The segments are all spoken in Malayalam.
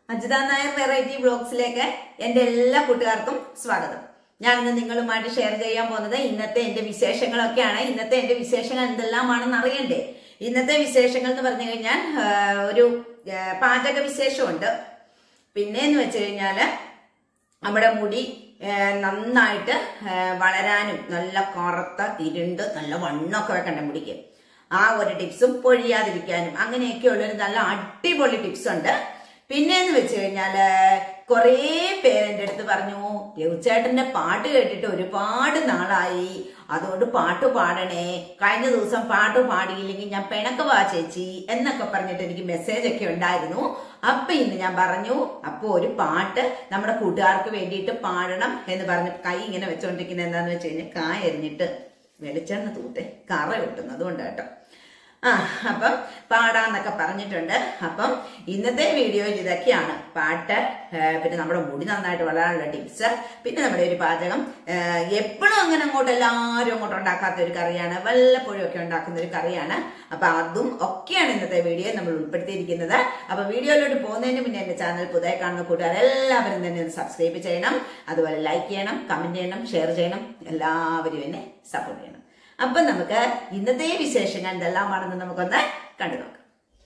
അജിത നായർ വെറൈറ്റി ബ്ലോഗ്സിലേക്ക് എന്റെ എല്ലാ കൂട്ടുകാർക്കും സ്വാഗതം ഞാൻ ഇന്ന് നിങ്ങളുമായിട്ട് ഷെയർ ചെയ്യാൻ പോകുന്നത് ഇന്നത്തെ എന്റെ വിശേഷങ്ങളൊക്കെയാണ് ഇന്നത്തെ എന്റെ വിശേഷങ്ങൾ എന്തെല്ലാമാണെന്ന് അറിയണ്ടേ ഇന്നത്തെ വിശേഷങ്ങൾ എന്ന് പറഞ്ഞു കഴിഞ്ഞാൽ ആ, ഒരു ആ, പാചക വിശേഷമുണ്ട് പിന്നെ എന്ന് വെച്ച് കഴിഞ്ഞാല് നമ്മുടെ മുടി ആ, നന്നായിട്ട് ആ, വളരാനും നല്ല കറുത്ത ഇരുണ്ട് നല്ല വണ്ണമൊക്കെ വെക്കണ്ട മുടിക്ക് ആ ഒരു ടിപ്സും പൊഴിയാതിരിക്കാനും അങ്ങനെയൊക്കെയുള്ള ഒരു നല്ല അടിപൊളി ടിപ്സ് ഉണ്ട് പിന്നെ എന്ന് വെച്ച് കഴിഞ്ഞാല് കുറേ പേരെന്റെ അടുത്ത് പറഞ്ഞു രവിചേട്ടന്റെ പാട്ട് കേട്ടിട്ട് ഒരുപാട് നാളായി അതുകൊണ്ട് പാട്ട് പാടണേ കഴിഞ്ഞ ദിവസം പാട്ട് പാടിയില്ലെങ്കിൽ ഞാൻ പിണക്കവാ ചേച്ചി എന്നൊക്കെ പറഞ്ഞിട്ട് എനിക്ക് മെസ്സേജ് ഒക്കെ ഉണ്ടായിരുന്നു അപ്പൊ ഇന്ന് ഞാൻ പറഞ്ഞു അപ്പൊ ഒരു പാട്ട് നമ്മുടെ കൂട്ടുകാർക്ക് വേണ്ടിയിട്ട് പാടണം എന്ന് പറഞ്ഞ് കൈ ഇങ്ങനെ വെച്ചോണ്ടിരിക്കുന്നത് എന്താന്ന് വെച്ച് കഴിഞ്ഞാൽ കായ എറിഞ്ഞിട്ട് വെളിച്ചെണ്ണ തൂട്ടെ കറ കിട്ടുന്നത് അതുകൊണ്ട് കേട്ടോ ആ അപ്പം പാടാന്നൊക്കെ പറഞ്ഞിട്ടുണ്ട് അപ്പം ഇന്നത്തെ വീഡിയോയിൽ ഇതൊക്കെയാണ് പാട്ട് ആ, പിന്നെ നമ്മുടെ മുടി നന്നായിട്ട് വളരാനുള്ള ടിപ്സ് പിന്നെ നമ്മുടെ ഒരു പാചകം എപ്പോഴും അങ്ങനെ അങ്ങോട്ട് എല്ലാവരും അങ്ങോട്ട് ഉണ്ടാക്കാത്ത ഒരു കറിയാണ് വല്ലപ്പോഴും ഒക്കെ ഉണ്ടാക്കുന്ന ഒരു കറിയാണ് അപ്പൊ അതും ഒക്കെയാണ് ഇന്നത്തെ വീഡിയോ നമ്മൾ ഉൾപ്പെടുത്തിയിരിക്കുന്നത് അപ്പൊ വീഡിയോയിലോട്ട് പോകുന്നതിന് മുന്നേ എന്റെ ചാനൽ പുതിയ കാണുന്ന കൂട്ടുകാർ എല്ലാവരും തന്നെ ഒന്ന് സബ്സ്ക്രൈബ് ചെയ്യണം അതുപോലെ ലൈക്ക് ചെയ്യണം കമന്റ് ചെയ്യണം ഷെയർ ചെയ്യണം എല്ലാവരും എന്നെ സപ്പോർട്ട് ചെയ്യണം അപ്പൊ നമുക്ക് ഇന്നത്തെ വിശേഷങ്ങൾ എന്തെല്ലാമാണെന്ന് നമുക്കൊന്ന് കണ്ടു നോക്കാം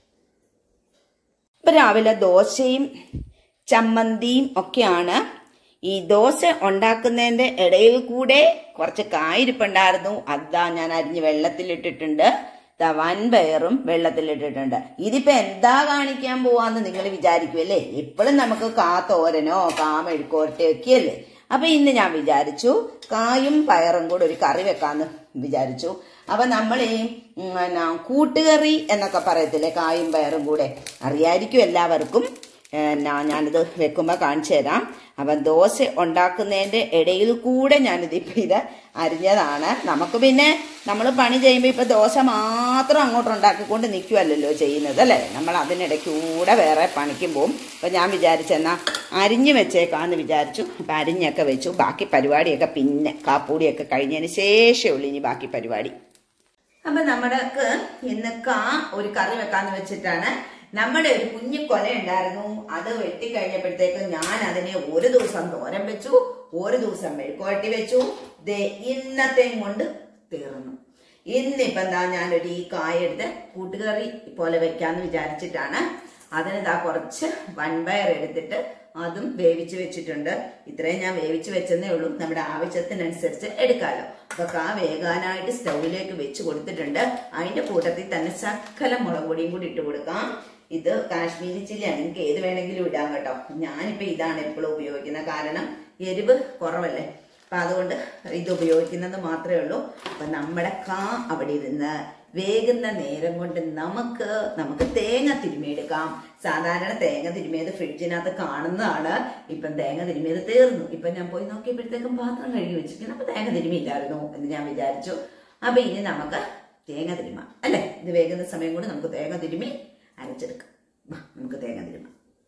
ഇപ്പൊ രാവിലെ ദോശയും ചമ്മന്തിയും ഒക്കെയാണ് ഈ ദോശ ഉണ്ടാക്കുന്നതിന്റെ ഇടയിൽ കൂടെ കുറച്ച് കായിരിപ്പുണ്ടായിരുന്നു അതാ ഞാൻ അരിഞ്ഞ് വെള്ളത്തിലിട്ടിട്ടുണ്ട് ദാ വൻപയറും വെള്ളത്തിലിട്ടിട്ടുണ്ട് ഇതിപ്പോ എന്താ കാണിക്കാൻ പോവാന്ന് നിങ്ങൾ വിചാരിക്കുമല്ലേ എപ്പോഴും നമുക്ക് കാ തോരനോ കാ മെഴുക്കോരട്ടെ ഒക്കെയല്ലേ അപ്പൊ ഇന്ന് ഞാൻ വിചാരിച്ചു കായും പയറും കൂടെ ഒരു കറി വെക്കാന്ന് വിചാരിച്ചു അപ്പൊ നമ്മൾ ഈ ഉം, എന്നാ, കൂട്ടുകറി എന്നൊക്കെ പറയത്തില്ലേ കായും പയറും കൂടെ അറിയായിരിക്കും എല്ലാവർക്കും എന്നാ ഞാനിത് വെക്കുമ്പോൾ കാണിച്ചു തരാം അപ്പം ദോശ ഉണ്ടാക്കുന്നതിൻ്റെ ഇടയിൽ കൂടെ ഞാനിതിപ്പോൾ ഇത് അരിഞ്ഞതാണ് നമുക്ക് പിന്നെ നമ്മൾ പണി ചെയ്യുമ്പോൾ ഇപ്പം ദോശ മാത്രം അങ്ങോട്ട് ഉണ്ടാക്കിക്കൊണ്ട് നിൽക്കുമല്ലോ ചെയ്യുന്നത് അല്ലേ നമ്മൾ അതിനിടയ്ക്ക് കൂടെ വേറെ പണിക്കും പോവും അപ്പം ഞാൻ വിചാരിച്ചെന്നാ അരിഞ്ഞ് വെച്ചേക്കാന്ന് വിചാരിച്ചു അപ്പം അരിഞ്ഞൊക്കെ വെച്ചു ബാക്കി പരിപാടിയൊക്കെ പിന്നെ കാപ്പൂടിയൊക്കെ കഴിഞ്ഞതിന് ശേഷമുള്ളൂ ഇനി ബാക്കി പരിപാടി അപ്പൊ നമ്മൾക്ക് ഇന്ന് കാ ഒരു കറി വെക്കാന്ന് വെച്ചിട്ടാണ് നമ്മുടെ ഒരു കുഞ്ഞു കൊല ഉണ്ടായിരുന്നു അത് വെട്ടി കഴിഞ്ഞപ്പോഴത്തേക്ക് ഞാൻ അതിനെ ഒരു ദിവസം തോരൻ വെച്ചു ഒരു ദിവസം മെഴുക്കുവരട്ടി വെച്ചു ദേ ഇന്നത്തെയും കൊണ്ട് തീർന്നു ഇന്നിപ്പോ എന്താ ഞാനൊരു ഈ കായ എടുത്ത് കൂട്ടുകറി പോലെ വെക്കാന്ന് വിചാരിച്ചിട്ടാണ് അതിന് ഇതാ കുറച്ച് വൻപയർ എടുത്തിട്ട് അതും വേവിച്ച് വെച്ചിട്ടുണ്ട് ഇത്രയും ഞാൻ വേവിച്ച് വെച്ചെന്നേ ഉള്ളൂ നമ്മുടെ ആവശ്യത്തിനനുസരിച്ച് എടുക്കാമല്ലോ അപ്പൊ കാ വേകാനായിട്ട് സ്റ്റൗവിലേക്ക് വെച്ച് കൊടുത്തിട്ടുണ്ട് അതിന്റെ കൂട്ടത്തിൽ തന്നെ സക്കല മുളക് പൊടിയും കൂടി ഇട്ട് കൊടുക്കാം ഇത് കാശ്മീരി ചില്ലിയാണ് നിങ്ങൾക്ക് ഏത് വേണമെങ്കിലും ഇടാം കേട്ടോ ഞാനിപ്പോ ഇതാണ് എപ്പോഴും ഉപയോഗിക്കുന്നത് കാരണം എരിവ് കുറവല്ലേ അപ്പൊ അതുകൊണ്ട് ഇത് ഉപയോഗിക്കുന്നത് മാത്രമേ ഉള്ളൂ അപ്പൊ നമ്മുടെ കാ അവിടെ ഇരുന്ന് വേകുന്ന നേരം കൊണ്ട് നമുക്ക് നമുക്ക് തേങ്ങ തിരുമിയെടുക്കാം സാധാരണ തേങ്ങ തിരുമിയത് ഫ്രിഡ്ജിനകത്ത് കാണുന്നതാണ് ഇപ്പം തേങ്ങ തിരുമിയത് തീർന്നു ഇപ്പൊ ഞാൻ പോയി നോക്കിയപ്പോഴത്തേക്കും പാത്രം കഴുകി വെച്ചിരിക്കുന്നു അപ്പൊ തേങ്ങ തിരുമിയില്ലായിരുന്നു എന്ന് ഞാൻ വിചാരിച്ചു അപ്പൊ ഇനി നമുക്ക് തേങ്ങ തിരുമാം അല്ലെ ഇത് വേകുന്ന സമയം കൊണ്ട് നമുക്ക് തേങ്ങ തിരുമി അരച്ചെടുക്കാം വാ, നമുക്ക് തേങ്ങ തിരുമാം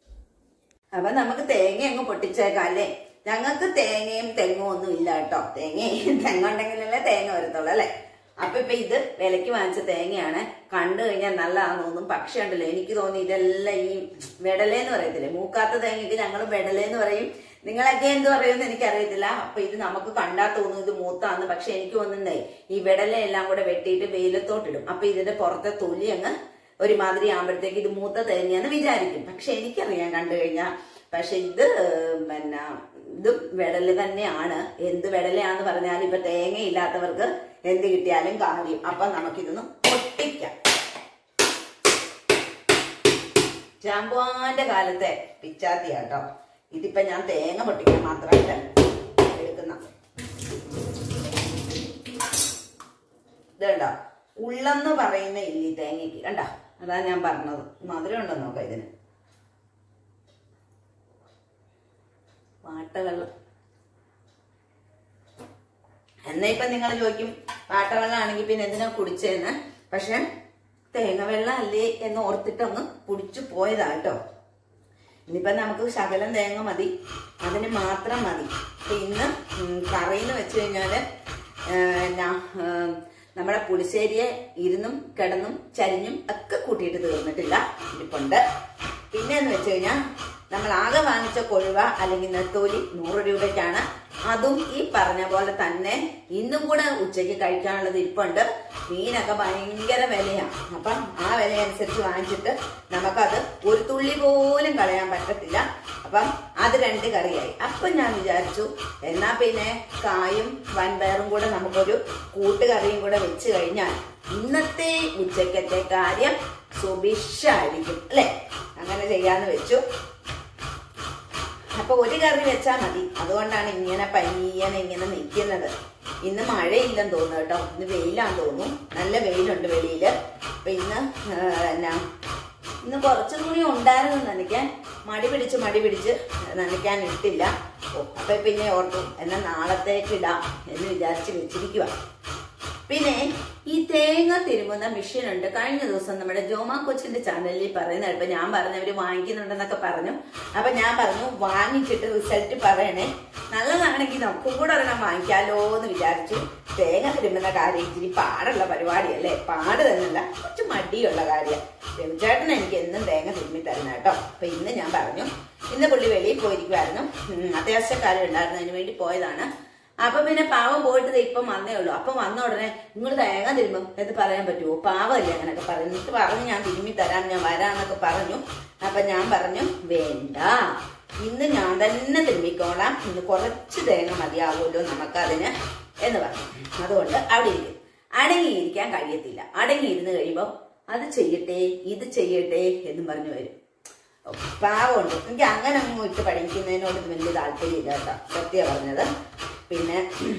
അപ്പൊ നമുക്ക് തേങ്ങ അങ്ങ് പൊട്ടിച്ചേക്കാം അല്ലേ ഞങ്ങൾക്ക് തേങ്ങയും തെങ്ങും ഒന്നും ഇല്ല കേട്ടോ തേങ്ങയും തെങ്ങ ഉണ്ടെങ്കിലല്ലേ തേങ്ങ വരത്തുള്ളൂ അല്ലേ അപ്പൊ ഇപ്പൊ ഇത് വിലക്ക് വാങ്ങിച്ച തേങ്ങയാണ് കണ്ടു കഴിഞ്ഞാൽ നല്ലതാന്ന് തോന്നും പക്ഷെ ഉണ്ടല്ലോ എനിക്ക് തോന്നി ഇതെല്ലാം ഈ വെടലേന്ന് പറയത്തില്ലേ മൂക്കാത്ത തേങ്ങയ്ക്ക് ഞങ്ങൾ വെടലേന്ന് പറയും നിങ്ങളൊക്കെ എന്ത് പറയുമെന്ന് എനിക്കറിയത്തില്ല അപ്പൊ ഇത് നമുക്ക് കണ്ടാ തോന്നും ഇത് മൂത്താന്ന് പക്ഷെ എനിക്ക് തോന്നുന്നേ ഈ വെടല എല്ലാം കൂടെ വെട്ടിയിട്ട് വെയിലത്തോട്ടിടും അപ്പൊ ഇതിന്റെ പുറത്തെ തൊലി അങ്ങ് ഒരുമാതിരി ആകുമ്പോഴത്തേക്ക് ഇത് മൂത്ത തേങ്ങയെന്ന് വിചാരിക്കും പക്ഷെ എനിക്കറിയാം കണ്ടു കഴിഞ്ഞാൽ പക്ഷെ ഇത് പിന്നെ ഇത് വെടല് തന്നെയാണ് എന്ത് വെടലയാന്ന് പറഞ്ഞാൽ ഇപ്പൊ തേങ്ങ ഇല്ലാത്തവർക്ക് എന്ത് കിട്ടിയാലും കാര്യം അപ്പൊ നമുക്കിതൊന്ന് പൊട്ടിക്കാം ചാമ്പുവാന്റെ കാലത്തെ പിച്ചാത്തിയാട്ടോ ഇതിപ്പോ ഞാൻ തേങ്ങ പൊട്ടിക്കാൻ മാത്രമായിട്ട് എടുക്കുന്ന ഇത് കണ്ടോ ഉള്ളെന്ന് പറയുന്ന ഇല്ലി തേങ്ങയ്ക്ക് കണ്ടോ അതാ ഞാൻ പറഞ്ഞത് മധുരം ഉണ്ടോ നോക്കാം ഇതിന് വാട്ടവെള്ളം എന്നാ ഇപ്പൊ നിങ്ങൾ ചോദിക്കും വാട്ടവെള്ളം ആണെങ്കിൽ പിന്നെ എന്തിനാ കുടിച്ചതെന്ന് പക്ഷെ തേങ്ങ വെള്ളം അല്ലേ എന്ന് ഓർത്തിട്ടൊന്ന് കുടിച്ചു പോയതാ കേട്ടോ ഇനിയിപ്പൊ നമുക്ക് ശകലം തേങ്ങ മതി അതിന് മാത്രം മതി അപ്പൊ ഇന്ന് കറി എന്ന് വെച്ച് കഴിഞ്ഞാല് ഏഹ്, ഞാ- ഏഹ്, നമ്മുടെ പുളിശ്ശേരിയെ ഇരുന്നും കിടന്നും ചരിഞ്ഞും ഒക്കെ കൂട്ടിയിട്ട് തീർന്നിട്ടില്ല ഇരിപ്പുണ്ട് പിന്നെ എന്ന് വെച്ച് കഴിഞ്ഞാൽ നമ്മൾ ആകെ വാങ്ങിച്ച കൊഴുവ അല്ലെങ്കിൽ നെത്തോലി നൂറ് രൂപയ്ക്കാണ് അതും ഈ പറഞ്ഞ പോലെ തന്നെ ഇന്നും കൂടെ ഉച്ചയ്ക്ക് കഴിക്കാനുള്ളത് ഇരിപ്പുണ്ട് മീനൊക്കെ ഭയങ്കര വിലയാണ് അപ്പം ആ വില അനുസരിച്ച് വാങ്ങിച്ചിട്ട് നമുക്കത് ഒരു തുള്ളി പോലും കളയാൻ പറ്റത്തില്ല അപ്പം അത് രണ്ട് കറിയായി അപ്പം ഞാൻ വിചാരിച്ചു എന്നാ പിന്നെ കായും വൻപയറും കൂടെ നമുക്കൊരു കൂട്ടുകറിയും കൂടെ വെച്ച് കഴിഞ്ഞാൽ ഇന്നത്തെ ഉച്ചക്കത്തെ കാര്യം സുഭിക്ഷായിരിക്കും അല്ലെ അങ്ങനെ ചെയ്യാന്ന് വെച്ചു അപ്പൊ ഒരു കറി വെച്ചാൽ മതി അതുകൊണ്ടാണ് ഇങ്ങനെ പയ്യനെ ഇങ്ങനെ നിൽക്കുന്നത് ഇന്ന് മഴയില്ലെന്ന് തോന്നുന്നു കേട്ടോ ഇന്ന് വെയിലാന്ന് തോന്നുന്നു നല്ല വെയിലുണ്ട് വെളിയില് അപ്പൊ ഇന്ന് ആ, എന്നാ ഇന്ന് കുറച്ച് തുണി ഉണ്ടായിരുന്നു നനയ്ക്കാൻ മടി പിടിച്ച് മടി പിടിച്ച് നനയ്ക്കാൻ ഇട്ടില്ല ഓ അപ്പൊ പിന്നെ ഓർത്തു എന്നാ നാളത്തേക്ക് ഇടാം എന്ന് വിചാരിച്ച് വെച്ചിരിക്കുക പിന്നെ ഈ തേങ്ങ തിരുമുന്ന മെഷീൻ ഉണ്ട് കഴിഞ്ഞ ദിവസം നമ്മുടെ ജോമാ കൊച്ചിന്റെ ചാനലിൽ പറയുന്ന ഇപ്പൊ ഞാൻ പറഞ്ഞവര് വാങ്ങിക്കുന്നുണ്ടെന്നൊക്കെ പറഞ്ഞു അപ്പൊ ഞാൻ പറഞ്ഞു വാങ്ങിച്ചിട്ട് റിസൾട്ട് പറയണേ നല്ലതാണെങ്കിൽ നമുക്കും കൂടെ ഒരെണ്ണം വാങ്ങിക്കാലോ എന്ന് വിചാരിച്ചു തേങ്ങ തിരുമുന്ന കാര്യം ഇച്ചിരി പാടുള്ള പരിപാടിയല്ലേ പാട് തന്നെയല്ല കുറച്ച് മടിയുള്ള കാര്യം രവിചേട്ടൻ എനിക്ക് എന്നും തേങ്ങ തിരുമ്മി തരണം കേട്ടോ അപ്പൊ ഇന്ന് ഞാൻ പറഞ്ഞു ഇന്ന് പുള്ളി വെളിയിൽ പോയിരിക്കുമായിരുന്നു ഉം, അത്യാവശ്യ കാര്യം ഉണ്ടായിരുന്നു അതിന് വേണ്ടി പോയതാണ് അപ്പൊ പിന്നെ പാവം പോയിട്ട് ദേ ഇപ്പം വന്നേ ഉള്ളൂ അപ്പൊ വന്ന ഉടനെ നിങ്ങൾ തേങ്ങ തിരുമ്പും എന്ന് പറയാൻ പറ്റുമോ പാവമല്ലേ അങ്ങനെയൊക്കെ പറഞ്ഞു എന്നിട്ട് പറഞ്ഞു ഞാൻ തിരുമ്മി തരാം ഞാൻ വരാന്നൊക്കെ പറഞ്ഞു അപ്പൊ ഞാൻ പറഞ്ഞു വേണ്ട ഇന്ന് ഞാൻ തന്നെ തിരുമ്മിക്കോളാം ഇന്ന് കുറച്ച് തേങ്ങ മതിയാവുമല്ലോ നമുക്കതിന് എന്ന് പറഞ്ഞു അതുകൊണ്ട് അവിടെ ഇരിക്കും അടങ്ങിയിരിക്കാൻ കഴിയത്തില്ല അടങ്ങിയിരുന്ന് കഴിയുമ്പോൾ അത് ചെയ്യട്ടെ ഇത് ചെയ്യട്ടെ എന്നും പറഞ്ഞു വരും പാവമുണ്ട് എനിക്ക് അങ്ങനെ അങ്ങ് ഇട്ട് പഠിക്കുന്നതിനോട് വലിയ താല്പര്യമില്ല കേട്ടോ സത്യം പറഞ്ഞത് പിന്നെ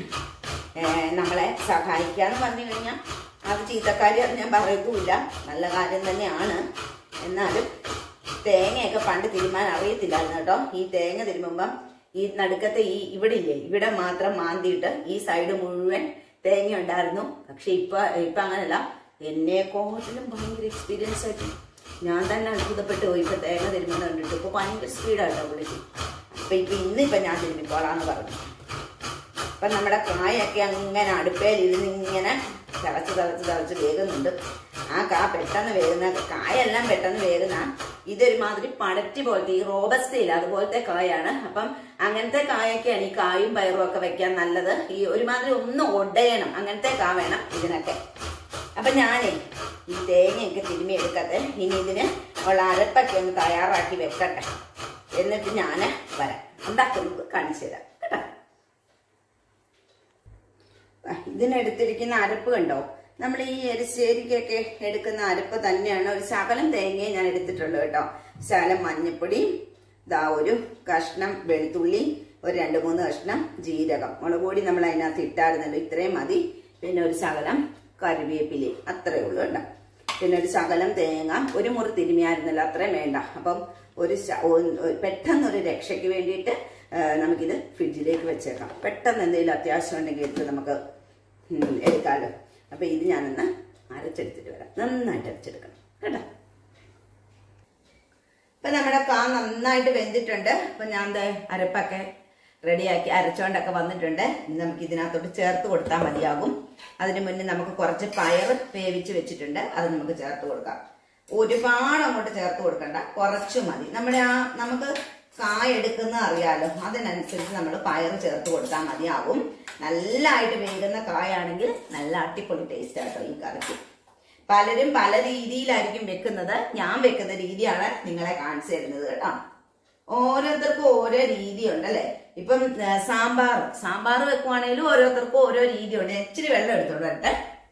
ഏഹ്, നമ്മളെ സഹായിക്കാന്ന് പറഞ്ഞു കഴിഞ്ഞാൽ അത് ചീത്തക്കാരി അത് ഞാൻ പറയത്തുമില്ല നല്ല കാര്യം തന്നെയാണ് എന്നാലും തേങ്ങയൊക്കെ പണ്ട് തിരുമാൻ അറിയത്തില്ലായിരുന്നു കേട്ടോ ഈ തേങ്ങ തിരുമ്പുമ്പം ഈ നടുക്കത്തെ ഈ ഇവിടെ ഇല്ലേ ഇവിടെ മാത്രം മാന്തിയിട്ട് ഈ സൈഡ് മുഴുവൻ തേങ്ങ ഉണ്ടായിരുന്നു പക്ഷെ ഇപ്പൊ ഇപ്പൊ അങ്ങനല്ല എന്നെക്കാട്ടിലും ഭയങ്കര എക്സ്പീരിയൻസ് ആയിട്ട് ഞാൻ തന്നെ അത്ഭുതപ്പെട്ടു പോയി ഇപ്പൊ തേങ്ങ തിരുമുന്ന കണ്ടിട്ട് ഇപ്പൊ ഭയങ്കര സ്പീഡായിട്ടോ പുള്ളിക്ക് അപ്പൊ ഇപ്പൊ ഇന്നിപ്പൊ ഞാൻ തിരുമ്മിക്കോളാന്ന് പറഞ്ഞു അപ്പൊ നമ്മുടെ കായൊക്കെ അങ്ങനെ അടുപ്പയിൽ ഇരുന്ന് ഇങ്ങനെ തിളച്ച് തിളച്ച് തിളച്ച് വേകുന്നുണ്ട് ആ കാ പെട്ടെന്ന് വേകുന്ന കായെല്ലാം പെട്ടെന്ന് വേകുന്ന ഇതൊരുമാതിരി പടറ്റി പോലത്തെ ഈ റോബസ്റ്റയില്ല അതുപോലത്തെ കായാണ് അപ്പം അങ്ങനത്തെ കായൊക്കെയാണ് ഈ കായും പയറും ഒക്കെ വെക്കാൻ നല്ലത് ഈ ഒരുമാതിരി ഒന്ന് ഒടയണം അങ്ങനത്തെ കാ വേണം ഇതിനൊക്കെ അപ്പൊ ഞാനേ ഈ തേങ്ങയൊക്കെ തിരുമ്മി എടുക്കട്ടെ ഇനി ഇതിന് ഉള്ള അരപ്പൊക്കെ ഒന്ന് തയ്യാറാക്കി വെക്കട്ടെ എന്നിട്ട് ഞാൻ വരാം ഉണ്ടാക്കുന്നത് കാണിച്ചു തരാം കേട്ടോ ആ, ഇതിനെടുത്തിരിക്കുന്ന അരപ്പ് കണ്ടോ നമ്മൾ ഈ എരിശ്ശേരിക്കൊക്കെ എടുക്കുന്ന അരപ്പ് തന്നെയാണ് ഒരു ശകലം തേങ്ങയെ ഞാൻ എടുത്തിട്ടുള്ളൂ കേട്ടോ ശകലം മഞ്ഞപ്പൊടി ദാ ഒരു കഷ്ണം വെളുത്തുള്ളി ഒരു രണ്ട് മൂന്ന് കഷ്ണം ജീരകം മുളക് പൊടി നമ്മൾ അതിനകത്ത് ഇട്ടായിരുന്നല്ലോ ഇത്രയും മതി പിന്നെ ഒരു ശകലം കറിവേപ്പില അത്രേ ഉള്ളൂ കേട്ടോ പിന്നെ ഒരു ശകലം തേങ്ങ ഒരു മുറി തിരുമിയായിരുന്നല്ലോ അത്രയും വേണ്ട അപ്പം ഒരു ശ- ഒ- ഒരു- പെട്ടെന്നൊരു രക്ഷയ്ക്ക് വേണ്ടിയിട്ട് ആ, നമുക്കിത് ഫ്രിഡ്ജിലേക്ക് വെച്ചേക്കാം പെട്ടെന്ന് എന്തെങ്കിലും അത്യാവശ്യം ഉണ്ടെങ്കിൽ എടുത്ത് നമുക്ക് ഉം, എടുക്കാമല്ലോ അപ്പൊ ഇത് ഞാനൊന്ന് അരച്ചെടുത്തിട്ട് വരാം നന്നായിട്ട് അരച്ചെടുക്കണം കേട്ടോ ഇപ്പൊ നമ്മുടെ കാ നന്നായിട്ട് വെന്തിട്ടുണ്ട് അപ്പൊ ഞാൻ ദേ അരപ്പൊക്കെ റെഡിയാക്കി അരച്ചോണ്ടൊക്കെ വന്നിട്ടുണ്ട് ഇനി നമുക്ക് ഇതിനകത്തോട്ട് ചേർത്ത് കൊടുത്താൽ മതിയാകും അതിന് മുന്നേ നമുക്ക് കുറച്ച് പയർ വേവിച്ച് വെച്ചിട്ടുണ്ട് അത് നമുക്ക് ചേർത്ത് കൊടുക്കാം ഒരുപാട് അങ്ങോട്ട് ചേർത്ത് കൊടുക്കണ്ട കുറച്ച് മതി നമ്മുടെ ആ നമുക്ക് കായ എടുക്കുന്ന അറിയാലോ അതിനനുസരിച്ച് നമ്മൾ പയർ ചേർത്ത് കൊടുത്താൽ മതിയാകും നല്ലതായിട്ട് വേകുന്ന കായാണെങ്കിൽ നല്ല അടിപൊളി ടേസ്റ്റ് ആട്ടോ ഈ കറിക്ക് പലരും പല രീതിയിലായിരിക്കും വെക്കുന്നത് ഞാൻ വെക്കുന്ന രീതിയാണ് നിങ്ങളെ കാണിച്ചു തരുന്നത് കേട്ടോ ഓരോരുത്തർക്കും ഓരോ രീതിയുണ്ട് അല്ലെ ഇപ്പം ഏ, സാമ്പാർ സാമ്പാർ വെക്കുവാണെങ്കിലും ഓരോരുത്തർക്കും ഓരോ രീതിയുണ്ട് ഞാൻ ഇച്ചിരി വെള്ളം എടുത്തോണ്ട് വരട്ടെ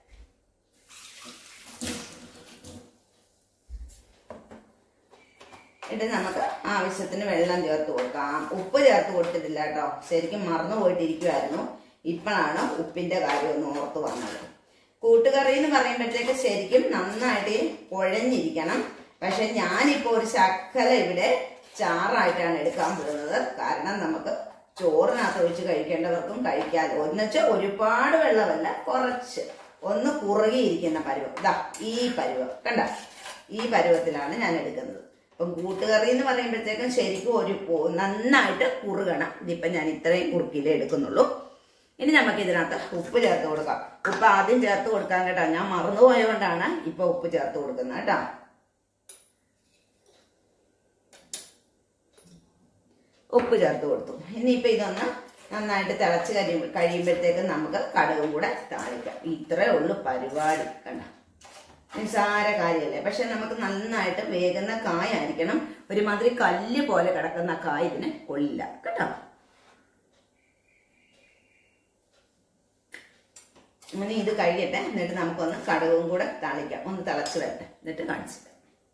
എന്നിട്ട് നമുക്ക് ആവശ്യത്തിന് വെള്ളം ചേർത്ത് കൊടുക്കാം ഉപ്പ് ചേർത്ത് കൊടുത്തിട്ടില്ല കേട്ടോ ശരിക്കും മറന്നു പോയിട്ടിരിക്കുമായിരുന്നു ഇപ്പോഴാണ് ഉപ്പിന്റെ കാര്യം ഒന്ന് ഓർത്ത് വന്നത് കൂട്ടുകറി എന്ന് പറയുമ്പോഴത്തേക്ക് ശരിക്കും നന്നായിട്ട് കുഴഞ്ഞിരിക്കണം പക്ഷെ ഞാനിപ്പോ ഒരു ശക്കല ഇവിടെ ചാറായിട്ടാണ് എടുക്കാൻ പോകുന്നത് കാരണം നമുക്ക് ചോറിനകത്ത് ഒഴിച്ച് കഴിക്കേണ്ടവർക്കും കഴിക്കാമല്ലോ എന്നുവെച്ചാൽ ഒരുപാട് വെള്ളമല്ല കുറച്ച് ഒന്ന് കുറുകിയിരിക്കുന്ന പരുവം ഇതാ ഈ പരുവം കണ്ട ഈ പരുവത്തിലാണ് ഞാൻ എടുക്കുന്നത് അപ്പം കൂട്ടുകറി എന്ന് പറയുമ്പോഴത്തേക്കും ശരിക്കും ഒരു പോ- നന്നായിട്ട് കുറുകണം ഇതിപ്പം ഞാൻ ഇത്രയും കുറുക്കിലേ എടുക്കുന്നുള്ളൂ ഇനി നമുക്ക് ഇതിനകത്ത് ഉപ്പ് ചേർത്ത് കൊടുക്കാം ഉപ്പ് ആദ്യം ചേർത്ത് കൊടുക്കാൻ കേട്ടോ ഞാൻ മറന്നുപോയതുകൊണ്ടാണ് ഇപ്പൊ ഉപ്പ് ചേർത്ത് കൊടുക്കുന്നത് കേട്ടോ ഉപ്പ് ചേർത്ത് കൊടുത്തു ഇനിയിപ്പോൾ ഇതൊന്ന് നന്നായിട്ട് തിളച്ച് കഴിയുമ്പോൾ കഴിയുമ്പോഴത്തേക്ക് നമുക്ക് കടുകും കൂടെ താളിക്കാം ഇത്രേ ഉള്ളൂ പരിപാടി കണ്ട നിസ്സാര കാര്യമല്ലേ പക്ഷെ നമുക്ക് നന്നായിട്ട് വേകുന്ന കായായിരിക്കണം ഒരുമാതിരി കല്ല് പോലെ കിടക്കുന്ന കായ ഇതിന് കൊള്ളില്ല കേട്ടോ ഇനി ഇത് കഴിയട്ടെ എന്നിട്ട് നമുക്കൊന്ന് കടുകും കൂടെ താളിക്കാം ഒന്ന് തിളച്ച് വരട്ടെ എന്നിട്ട് കാണിച്ചിട്ട്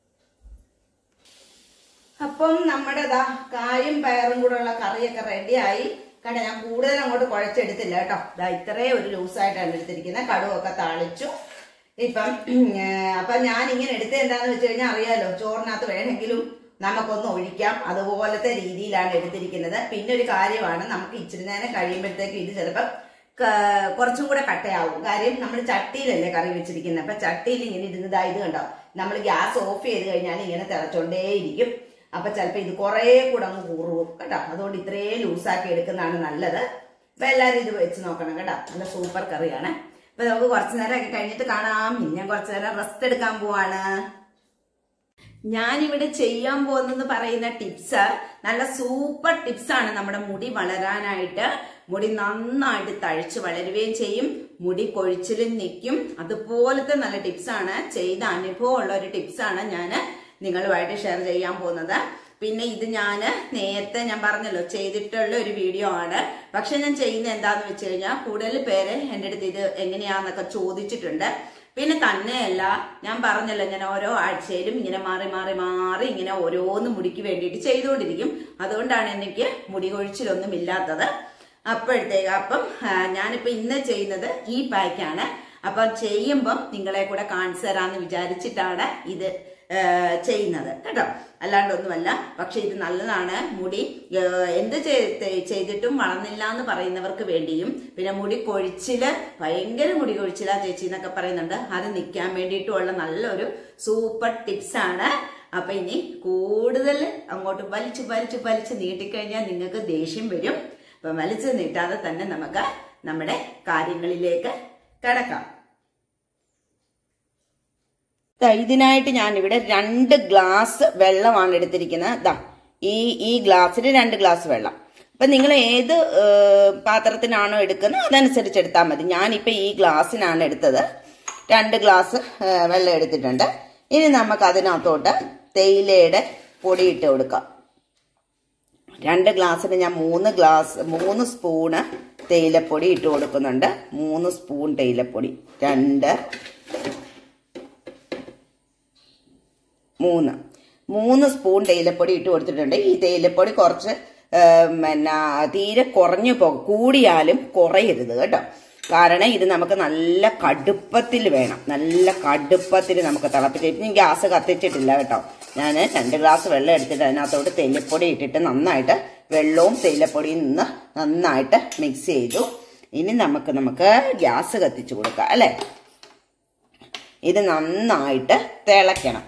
അപ്പം നമ്മുടെ ദാ കായും പയറും കൂടെ ഉള്ള കറിയൊക്കെ റെഡിയായി കണ്ട ഞാൻ കൂടുതൽ അങ്ങോട്ട് കുഴച്ചെടുത്തില്ല കേട്ടോ ദാ ഇത്രേ ഒരു ലൂസായിട്ടാണ് എടുത്തിരിക്കുന്നത് കടുവൊക്കെ താളിച്ചു ഇപ്പം ഏ, അപ്പൊ ഞാൻ ഇങ്ങനെ എടുത്തത് എന്താന്ന് വെച്ച് കഴിഞ്ഞാൽ അറിയാലോ ചോറിനകത്ത് വേണമെങ്കിലും നമുക്കൊന്ന് ഒഴിക്കാം അതുപോലത്തെ രീതിയിലാണ് എടുത്തിരിക്കുന്നത് പിന്നെ ഒരു കാര്യമാണ് നമുക്ക് ഇച്ചിരി നേരം കഴിയുമ്പോഴത്തേക്ക് ഇത് ചിലപ്പം ക- കുറച്ചും കൂടെ കട്ടയാവും കാര്യം നമ്മൾ ചട്ടിയിലല്ലേ കറി വെച്ചിരിക്കുന്നത് അപ്പൊ ചട്ടിയിൽ ഇങ്ങനെ ഇരുന്നതാ ഇത് കണ്ടോ നമ്മൾ ഗ്യാസ് ഓഫ് ചെയ്ത് കഴിഞ്ഞാൽ ഇങ്ങനെ തിളച്ചോണ്ടേയിരിക്കും അപ്പൊ ചിലപ്പോ ഇത് കുറേ കൂടെ അങ്ങ് കൂറുവും കേട്ടോ അതുകൊണ്ട് ഇത്രയും ലൂസാക്കി എടുക്കുന്നതാണ് നല്ലത് അപ്പൊ എല്ലാരും ഇത് വെച്ച് നോക്കണം കേട്ടോ നല്ല സൂപ്പർ കറിയാണ് അപ്പൊ നമുക്ക് കുറച്ചു നേരം ഒക്കെ കഴിഞ്ഞിട്ട് കാണാം ഇനി ഞാൻ കുറച്ചു നേരം റെസ്റ്റ് എടുക്കാൻ പോവാണ് ഞാനിവിടെ ചെയ്യാൻ പോകുന്നത് പറയുന്ന ടിപ്സ് നല്ല സൂപ്പർ ടിപ്സ് ആണ് നമ്മുടെ മുടി വളരാനായിട്ട് മുടി നന്നായിട്ട് തഴിച്ച് വളരുകയും ചെയ്യും മുടി കൊഴിച്ചിലും നിൽക്കും അതുപോലത്തെ നല്ല ടിപ്സ് ആണ് ചെയ്ത അനുഭവമുള്ള ഒരു ടിപ്സ് ആണ് ഞാൻ നിങ്ങളുമായിട്ട് ഷെയർ ചെയ്യാൻ പോകുന്നത് പിന്നെ ഇത് ഞാൻ നേരത്തെ ഞാൻ പറഞ്ഞല്ലോ ചെയ്തിട്ടുള്ള ഒരു വീഡിയോ ആണ് പക്ഷെ ഞാൻ ചെയ്യുന്ന എന്താന്ന് വെച്ച് കഴിഞ്ഞാൽ കൂടുതൽ പേര് എൻ്റെ അടുത്ത് ഇത് എങ്ങനെയാന്നൊക്കെ ചോദിച്ചിട്ടുണ്ട് പിന്നെ തന്നെയല്ല ഞാൻ പറഞ്ഞല്ലോ ഞാൻ ഓരോ ആഴ്ചയിലും ഇങ്ങനെ മാറി മാറി മാറി ഇങ്ങനെ ഓരോന്ന് മുടിക്ക് വേണ്ടിയിട്ട് ചെയ്തുകൊണ്ടിരിക്കും അതുകൊണ്ടാണ് എനിക്ക് മുടി കൊഴിച്ചിലൊന്നും ഇല്ലാത്തത് അപ്പോഴത്തേക്ക് അപ്പം ആ, ഞാനിപ്പോ ഇന്ന് ചെയ്യുന്നത് ഈ പാക്കാണ് അപ്പം ചെയ്യുമ്പം നിങ്ങളെ കൂടെ കാണിച്ചു തരാന്ന് വിചാരിച്ചിട്ടാണ് ഇത് ആ, ചെയ്യുന്നത് കേട്ടോ അല്ലാണ്ടൊന്നുമല്ല പക്ഷെ ഇത് നല്ലതാണ് മുടി ആ, എന്ത് ചെയ്- ചെയ്തിട്ടും വളർന്നില്ല എന്ന് പറയുന്നവർക്ക് വേണ്ടിയും പിന്നെ മുടി കൊഴിച്ചില് ഭയങ്കര മുടി കൊഴിച്ചിലാ ചേച്ചി എന്നൊക്കെ പറയുന്നുണ്ട് അത് നിൽക്കാൻ വേണ്ടിയിട്ടുള്ള നല്ലൊരു സൂപ്പർ ടിപ്സ് ആണ് അപ്പൊ ഇനി കൂടുതൽ അങ്ങോട്ട് വലിച്ചു വലിച്ചു വലിച്ചു നീട്ടിക്കഴിഞ്ഞാൽ നിങ്ങൾക്ക് ദേഷ്യം വരും അപ്പൊ വലിച്ചു നീട്ടാതെ തന്നെ നമുക്ക് നമ്മുടെ കാര്യങ്ങളിലേക്ക് കടക്കാം ദാ ഇതിനായിട്ട് ഞാൻ ഇവിടെ രണ്ട് ഗ്ലാസ് വെള്ളമാണ് എടുത്തിരിക്കുന്നത് ദാ ഈ ഈ ഗ്ലാസ്സിൽ രണ്ട് ഗ്ലാസ് വെള്ളം അപ്പൊ നിങ്ങൾ ഏത് ഏ, പാത്രത്തിനാണോ എടുക്കുന്നത് അതനുസരിച്ച് എടുത്താൽ മതി ഞാനിപ്പോ ഈ ഗ്ലാസ്സിനാണ് എടുത്തത് രണ്ട് ഗ്ലാസ് ഏ, വെള്ളം എടുത്തിട്ടുണ്ട് ഇനി നമുക്ക് അതിനകത്തോട്ട് തേയിലയുടെ പൊടി ഇട്ട് കൊടുക്കാം രണ്ട് ഗ്ലാസ്സിന് ഞാൻ മൂന്ന് ഗ്ലാസ് മൂന്ന് സ്പൂണ് തേയിലപ്പൊടി ഇട്ട് കൊടുക്കുന്നുണ്ട് മൂന്ന് സ്പൂൺ തേയിലപ്പൊടി രണ്ട് മൂന്ന് മൂന്ന് സ്പൂൺ തേയിലപ്പൊടി ഇട്ട് കൊടുത്തിട്ടുണ്ട് ഈ തേയിലപ്പൊടി കുറച്ച് ആ, പിന്നെ തീരെ കുറഞ്ഞു പോകും കൂടിയാലും കുറയരുത് കേട്ടോ കാരണം ഇത് നമുക്ക് നല്ല കടുപ്പത്തിൽ വേണം നല്ല കടുപ്പത്തിൽ നമുക്ക് തിളപ്പിച്ച് ഇപ്പം ഞാൻ ഗ്യാസ് കത്തിച്ചിട്ടില്ല കേട്ടോ ഞാൻ രണ്ട് ഗ്ലാസ് വെള്ളം എടുത്തിട്ട് അതിനകത്തോട്ട് തേയിലപ്പൊടി ഇട്ടിട്ട് നന്നായിട്ട് വെള്ളവും തേയിലപ്പൊടിയും നിന്ന് നന്നായിട്ട് മിക്സ് ചെയ്തു ഇനി നമുക്ക് നമുക്ക് ഗ്യാസ് കത്തിച്ചു കൊടുക്കാം അല്ലേ ഇത് നന്നായിട്ട് തിളയ്ക്കണം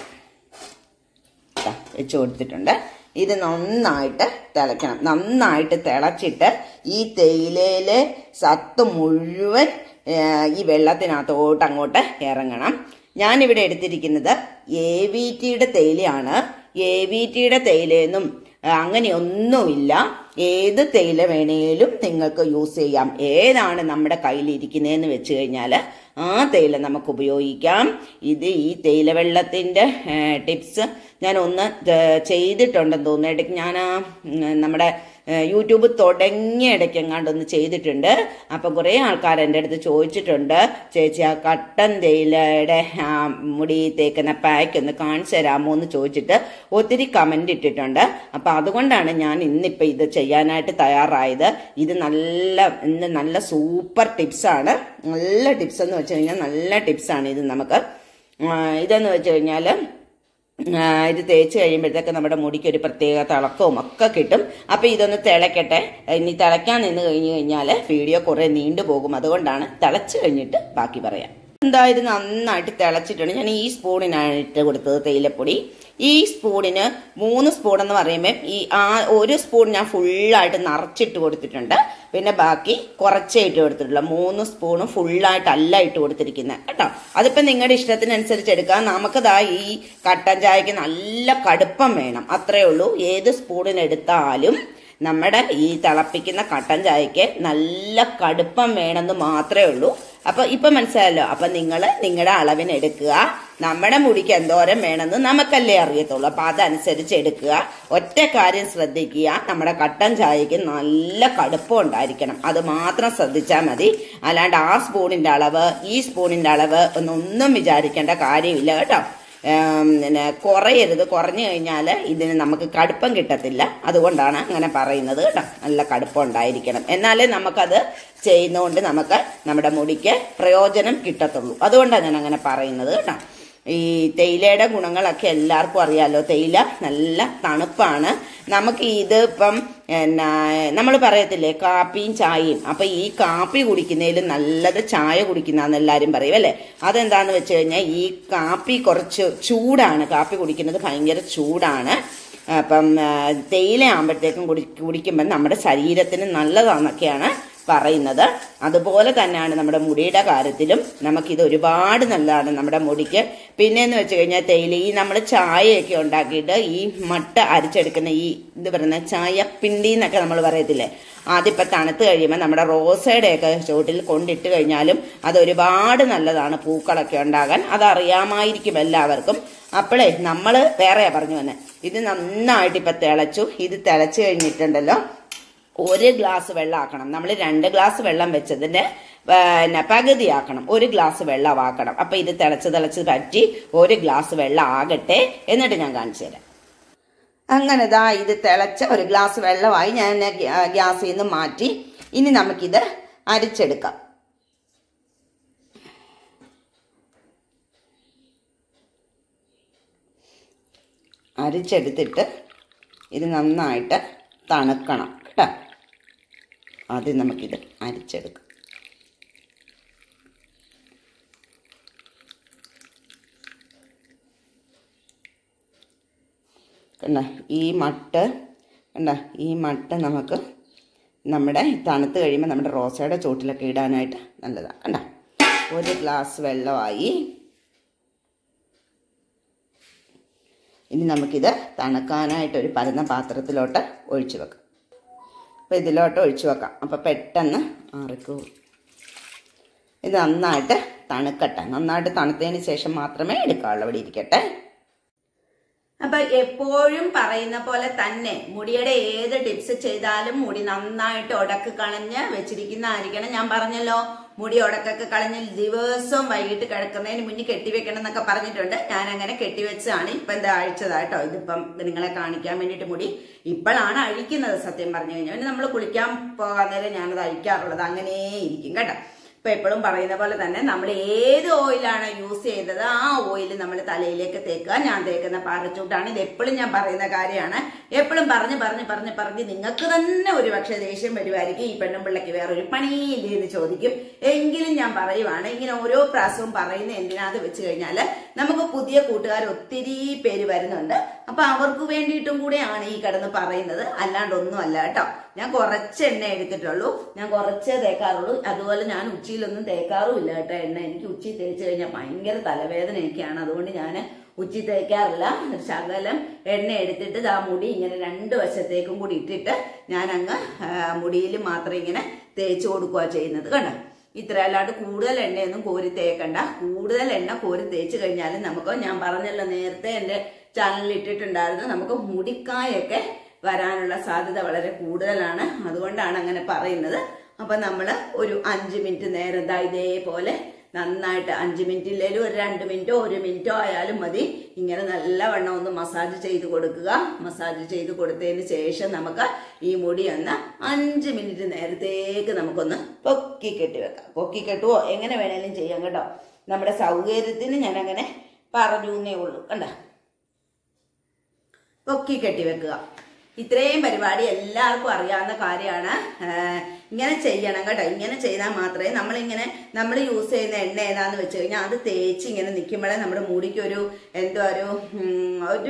ദാ വെച്ച് കൊടുത്തിട്ടുണ്ട് ഇത് നന്നായിട്ട് തിളയ്ക്കണം നന്നായിട്ട് തിളച്ചിട്ട് ഈ തേയിലയിലെ സത്ത് മുഴുവൻ ഏ, ഈ വെള്ളത്തിനകത്തോട്ട് അങ്ങോട്ട് ഇറങ്ങണം ഞാനിവിടെ എടുത്തിരിക്കുന്നത് എ വി ടിയുടെ തേയിലയാണ് എ വി ടിയുടെ തേയിലയെന്നും ആ, അങ്ങനെയൊന്നുമില്ല ഏത് തേയില വേണേലും നിങ്ങൾക്ക് യൂസ് ചെയ്യാം ഏതാണ് നമ്മുടെ കയ്യിലിരിക്കുന്നതെന്ന് വെച്ച് കഴിഞ്ഞാൽ ആ തേയില നമുക്ക് ഉപയോഗിക്കാം ഇത് ഈ തേയില വെള്ളത്തിൻ്റെ ടിപ്സ് ഞാൻ ഒന്ന് ഏഹ്, ചെയ്തിട്ടുണ്ടെന്ന് തോന്നുന്നു ഇടയ്ക്ക് ഞാൻ ആ, ഉം, നമ്മുടെ ഏഹ്, യൂട്യൂബ് തുടങ്ങിയ ഇടയ്ക്ക് എങ്ങാണ്ട് ഒന്ന് ചെയ്തിട്ടുണ്ട് അപ്പം കുറേ ആൾക്കാർ എൻ്റെ അടുത്ത് ചോദിച്ചിട്ടുണ്ട് ചേച്ചി ആ കട്ടൻ തേയിലയുടെ ആ, മുടി തേക്കുന്ന പാക്ക് ഒന്ന് കാണിച്ചു തരാമോ എന്ന് ചോദിച്ചിട്ട് ഒത്തിരി കമൻ്റ് ഇട്ടിട്ടുണ്ട് അപ്പം അതുകൊണ്ടാണ് ഞാൻ ഇന്നിപ്പോൾ ഇത് ചെയ്യാനായിട്ട് തയ്യാറായത് ഇത് നല്ല ഇന്ന് നല്ല സൂപ്പർ ടിപ്സാണ് നല്ല ടിപ്സ് എന്ന് വെച്ച് കഴിഞ്ഞാൽ നല്ല ടിപ്സാണ് ഇത് നമുക്ക് ആ, ഇതെന്ന് വെച്ച് കഴിഞ്ഞാൽ ആ, ഇത് തേച്ച് കഴിയുമ്പോഴത്തേക്ക് നമ്മുടെ മുടിക്ക് ഒരു പ്രത്യേക തിളക്കവും ഒക്കെ കിട്ടും അപ്പൊ ഇതൊന്ന് തിളക്കട്ടെ ഇനി തിളയ്ക്കാൻ നിന്ന് കഴിഞ്ഞു കഴിഞ്ഞാൽ വീഡിയോ കുറെ നീണ്ടുപോകും അതുകൊണ്ടാണ് തിളച്ച് കഴിഞ്ഞിട്ട് ബാക്കി പറയാം എന്താ ഇത് നന്നായിട്ട് തിളച്ചിട്ടുണ്ട് ഞാൻ ഈ സ്പൂണിനാണ് ഇട്ട് കൊടുത്തത് തേയിലപ്പൊടി ഈ സ്പൂണിന് മൂന്ന് സ്പൂൺ എന്ന് പറയുമ്പോൾ ഈ ആ ഒരു സ്പൂൺ ഞാൻ ഫുള്ളായിട്ട് നിറച്ചിട്ട് കൊടുത്തിട്ടുണ്ട് പിന്നെ ബാക്കി കുറച്ചേ ഇട്ട് കൊടുത്തിട്ടുള്ളൂ മൂന്ന് സ്പൂണും ഫുള്ളായിട്ടല്ല ഇട്ട് കൊടുത്തിരിക്കുന്നത് കേട്ടോ അതിപ്പോൾ നിങ്ങളുടെ ഇഷ്ടത്തിനനുസരിച്ച് എടുക്കാം നമുക്കതാ ഈ കട്ടൻ ചായക്ക് നല്ല കടുപ്പം വേണം അത്രേ ഉള്ളൂ ഏത് സ്പൂണിനെടുത്താലും നമ്മുടെ ഈ തിളപ്പിക്കുന്ന കട്ടൻ ചായക്ക് നല്ല കടുപ്പം വേണമെന്ന് മാത്രമേ ഉള്ളൂ അപ്പൊ ഇപ്പൊ മനസ്സിലായല്ലോ അപ്പൊ നിങ്ങൾ നിങ്ങളുടെ അളവിന് എടുക്കുക നമ്മുടെ മുടിക്ക് എന്തോരം വേണമെന്ന് നമുക്കല്ലേ അറിയത്തുള്ളൂ അപ്പൊ അതനുസരിച്ച് എടുക്കുക ഒറ്റ കാര്യം ശ്രദ്ധിക്കുക നമ്മുടെ കട്ടൻ ചായക്ക് നല്ല കടുപ്പം ഉണ്ടായിരിക്കണം അത് മാത്രം ശ്രദ്ധിച്ചാൽ മതി അല്ലാണ്ട് ആ സ്പൂണിന്റെ അളവ് ഈ സ്പൂണിന്റെ അളവ് എന്നൊന്നും വിചാരിക്കേണ്ട കാര്യമില്ല കേട്ടോ ഏം, പിന്നെ കുറയരുത് കുറഞ്ഞു കഴിഞ്ഞാൽ ഇതിന് നമുക്ക് കടുപ്പം കിട്ടത്തില്ല അതുകൊണ്ടാണ് അങ്ങനെ പറയുന്നത് കേട്ടോ നല്ല കടുപ്പം ഉണ്ടായിരിക്കണം എന്നാലേ നമുക്കത് ചെയ്യുന്നതുകൊണ്ട് നമുക്ക് നമ്മുടെ മുടിക്ക് പ്രയോജനം കിട്ടത്തുള്ളൂ അതുകൊണ്ടാണ് ഞാൻ അങ്ങനെ പറയുന്നത് കേട്ടോ ഈ തേയിലയുടെ ഗുണങ്ങളൊക്കെ എല്ലാവർക്കും അറിയാലോ തേയില നല്ല തണുപ്പാണ് നമുക്ക് ഇത് ഇപ്പം എന്നാ നമ്മൾ പറയത്തില്ലേ കാപ്പിയും ചായയും അപ്പൊ ഈ കാപ്പി കുടിക്കുന്നതിൽ നല്ലത് ചായ കുടിക്കുന്നതെന്ന് എല്ലാവരും പറയും അല്ലേ അതെന്താന്ന് വെച്ച് കഴിഞ്ഞാൽ ഈ കാപ്പി കുറച്ച് ചൂടാണ് കാപ്പി കുടിക്കുന്നത് ഭയങ്കര ചൂടാണ് അപ്പം ആ, തേയില ആകുമ്പോഴത്തേക്കും കുടി കുടിക്കുമ്പോൾ നമ്മുടെ ശരീരത്തിന് നല്ലതാണെന്നൊക്കെയാണ് പറയുന്നത് അതുപോലെ തന്നെയാണ് നമ്മുടെ മുടിയുടെ കാര്യത്തിലും നമുക്കിത് ഒരുപാട് നല്ലതാണ് നമ്മുടെ മുടിക്ക് പിന്നെന്ന് വെച്ച് കഴിഞ്ഞാൽ തേയില ഈ നമ്മൾ ചായയൊക്കെ ഉണ്ടാക്കിയിട്ട് ഈ മട്ട അരിച്ചെടുക്കുന്ന ഈ ഇത് പറയുന്ന ചായ പിണ്ടി എന്നൊക്കെ നമ്മൾ പറയത്തില്ലേ അതിപ്പോൾ തണുത്ത് കഴിയുമ്പോൾ നമ്മുടെ റോസയുടെയൊക്കെ ചുവട്ടിൽ കൊണ്ടിട്ട് കഴിഞ്ഞാലും അത് ഒരുപാട് നല്ലതാണ് പൂക്കളൊക്കെ ഉണ്ടാകാൻ അതറിയാമായിരിക്കും എല്ലാവർക്കും അപ്പോഴേ നമ്മൾ വേറെയാ പറഞ്ഞു തന്നെ ഇത് നന്നായിട്ട് ഇപ്പം തിളച്ചു ഇത് തിളച്ച് കഴിഞ്ഞിട്ടുണ്ടല്ലോ ഒരു ഗ്ലാസ് വെള്ളം ആക്കണം നമ്മൾ രണ്ട് ഗ്ലാസ് വെള്ളം വെച്ചതിന്റെ പിന്നെ പകുതിയാക്കണം ഒരു ഗ്ലാസ് വെള്ളം ആക്കണം അപ്പൊ ഇത് തിളച്ച് തിളച്ച് പറ്റി ഒരു ഗ്ലാസ് വെള്ളം ആകട്ടെ എന്നിട്ട് ഞാൻ കാണിച്ചു തരാം അങ്ങനെ ദാ ഇത് തിളച്ച ഒരു ഗ്ലാസ് വെള്ളമായി ഞാൻ ഗ്യാ- ഗ്യാസിൽ നിന്ന് മാറ്റി ഇനി നമുക്കിത് അരിച്ചെടുക്കാം അരിച്ചെടുത്തിട്ട് ഇത് നന്നായിട്ട് തണുക്കണം കേട്ടോ ആദ്യം നമുക്കിത് അരിച്ചെടുക്കാം കണ്ട ഈ മട്ട് കണ്ട ഈ മട്ട് നമുക്ക് നമ്മുടെ തണുത്ത് കഴിയുമ്പോൾ നമ്മുടെ റോസയുടെ ചോട്ടിലൊക്കെ ഇടാനായിട്ട് നല്ലതാണ് കണ്ട ഒരു ഗ്ലാസ് വെള്ളമായി ഇനി നമുക്കിത് തണുക്കാനായിട്ട് ഒരു പരന്ന പാത്രത്തിലോട്ട് ഒഴിച്ചു വെക്കാം അപ്പോൾ ഇതിലോട്ട് ഒഴിച്ചു വെക്കാം അപ്പോൾ പെട്ടെന്ന് ആറിക്കൂ ഇത് നന്നായിട്ട് തണുക്കട്ടെ നന്നായിട്ട് തണുത്തതിന് ശേഷം മാത്രമേ എടുക്കാവുള്ളൂ ഇവിടെ ഇരിക്കട്ടെ അപ്പൊ എപ്പോഴും പറയുന്ന പോലെ തന്നെ മുടിയുടെ ഏത് ടിപ്സ് ചെയ്താലും മുടി നന്നായിട്ട് ഉടക്ക് കളഞ്ഞ് വെച്ചിരിക്കുന്നതായിരിക്കണം ഞാൻ പറഞ്ഞല്ലോ മുടി ഉടക്കൊക്കെ കളഞ്ഞ് ദിവസവും വൈകിട്ട് കിടക്കുന്നതിന് മുന്നിൽ കെട്ടിവെക്കണം എന്നൊക്കെ പറഞ്ഞിട്ടുണ്ട് ഞാൻ അങ്ങനെ കെട്ടിവെച്ചതാണ് ഇപ്പൊ എന്താ അഴിച്ചതാട്ടോ ഇതിപ്പം നിങ്ങളെ കാണിക്കാൻ വേണ്ടിയിട്ട് മുടി ഇപ്പോഴാണ് അഴിക്കുന്നത് സത്യം പറഞ്ഞു കഴിഞ്ഞാൽ പിന്നെ നമ്മൾ കുളിക്കാൻ പോകാൻ നേരം ഞാനത് അഴിക്കാറുള്ളത് അങ്ങനെ ഇരിക്കും കേട്ടോ ഇപ്പൊ എപ്പോഴും പറയുന്ന പോലെ തന്നെ നമ്മൾ ഏത് ഓയിലാണ് യൂസ് ചെയ്തത് ആ ഓയിൽ നമ്മൾ തലയിലേക്ക് തേക്കുക ഞാൻ തേക്കുന്ന പാറച്ചൂട്ടാണ് ഇത് എപ്പോഴും ഞാൻ പറയുന്ന കാര്യമാണ് എപ്പോഴും പറഞ്ഞ് പറഞ്ഞ് പറഞ്ഞ് പറഞ്ഞ് നിങ്ങൾക്ക് തന്നെ ഒരു പക്ഷേ ദേഷ്യം വരുമായിരിക്കും ഈ പെണ്ണും പിള്ളയ്ക്ക് വേറൊരു പണിയില്ലേ എന്ന് ചോദിക്കും എങ്കിലും ഞാൻ പറയുവാണ് ഇങ്ങനെ ഓരോ പ്രാവശ്യവും പറയുന്ന എന്തിനാത് വെച്ച് കഴിഞ്ഞാൽ നമുക്ക് പുതിയ കൂട്ടുകാർ ഒത്തിരി പേര് വരുന്നുണ്ട് അപ്പൊ അവർക്ക് വേണ്ടിയിട്ടും കൂടെയാണ് ഈ കിടന്ന് പറയുന്നത് അല്ലാണ്ട് ഒന്നും അല്ല കേട്ടോ ഞാൻ കുറച്ച് എണ്ണ എടുത്തിട്ടുള്ളൂ ഞാൻ കുറച്ചേ തേക്കാറുള്ളൂ അതുപോലെ ഞാൻ ഉച്ചയിലൊന്നും തേക്കാറുമില്ല കേട്ടോ എണ്ണ എനിക്ക് ഉച്ചി തേച്ച് കഴിഞ്ഞാൽ ഭയങ്കര തലവേദനയൊക്കെയാണ് അതുകൊണ്ട് ഞാൻ ഉച്ചി തേക്കാറില്ല ശകലം എണ്ണ എടുത്തിട്ട് ആ മുടി ഇങ്ങനെ രണ്ട് വശത്തേക്കും കൂടി ഇട്ടിട്ട് ഞാൻ അങ്ങ് മുടിയിൽ മാത്രം ഇങ്ങനെ തേച്ച് കൊടുക്കുക ചെയ്യുന്നത് കണ്ടോ ഇത്ര അല്ലാണ്ട് കൂടുതൽ എണ്ണയൊന്നും കോരി തേക്കണ്ട കൂടുതൽ എണ്ണ കോരി തേച്ച് കഴിഞ്ഞാൽ നമുക്ക് ഞാൻ പറഞ്ഞല്ലോ നേരത്തെ എൻ്റെ ചാനലിൽ ഇട്ടിട്ടുണ്ടായിരുന്നു നമുക്ക് മുടിക്കായൊക്കെ വരാനുള്ള സാധ്യത വളരെ കൂടുതലാണ് അതുകൊണ്ടാണ് അങ്ങനെ പറയുന്നത് അപ്പൊ നമ്മൾ ഒരു അഞ്ച് മിനിറ്റ് നേരം ദാ ഇതേപോലെ നന്നായിട്ട് അഞ്ച് മിനിറ്റില്ലേലും ഒരു രണ്ട് മിനിറ്റോ ഒരു മിനിറ്റോ ആയാലും മതി ഇങ്ങനെ നല്ലവണ്ണം ഒന്ന് മസാജ് ചെയ്ത് കൊടുക്കുക മസാജ് ചെയ്ത് കൊടുത്തതിന് ശേഷം നമുക്ക് ഈ മുടി ഒന്ന് അഞ്ച് മിനിറ്റ് നേരത്തേക്ക് നമുക്കൊന്ന് പൊക്കി കെട്ടി വെക്കാം പൊക്കി കെട്ടുവോ എങ്ങനെ വേണേലും ചെയ്യാം കേട്ടോ നമ്മുടെ സൗകര്യത്തിന് ഞാൻ അങ്ങനെ പറഞ്ഞു എന്നേ ഉള്ളൂ കണ്ടോ പൊക്കി കെട്ടി വെക്കുക ഇത്രയും പരിപാടി എല്ലാവർക്കും അറിയാവുന്ന കാര്യമാണ് ആഹ് ഇങ്ങനെ ചെയ്യണം കേട്ടോ ഇങ്ങനെ ചെയ്താൽ മാത്രമേ നമ്മളിങ്ങനെ നമ്മൾ യൂസ് ചെയ്യുന്ന എണ്ണ ഏതാന്ന് വെച്ച് കഴിഞ്ഞാൽ അത് തേച്ച് ഇങ്ങനെ നിൽക്കുമ്പോഴേ നമ്മുടെ മുടിക്ക് ഒരു എന്തോ ഒരു ഉം, ഒരു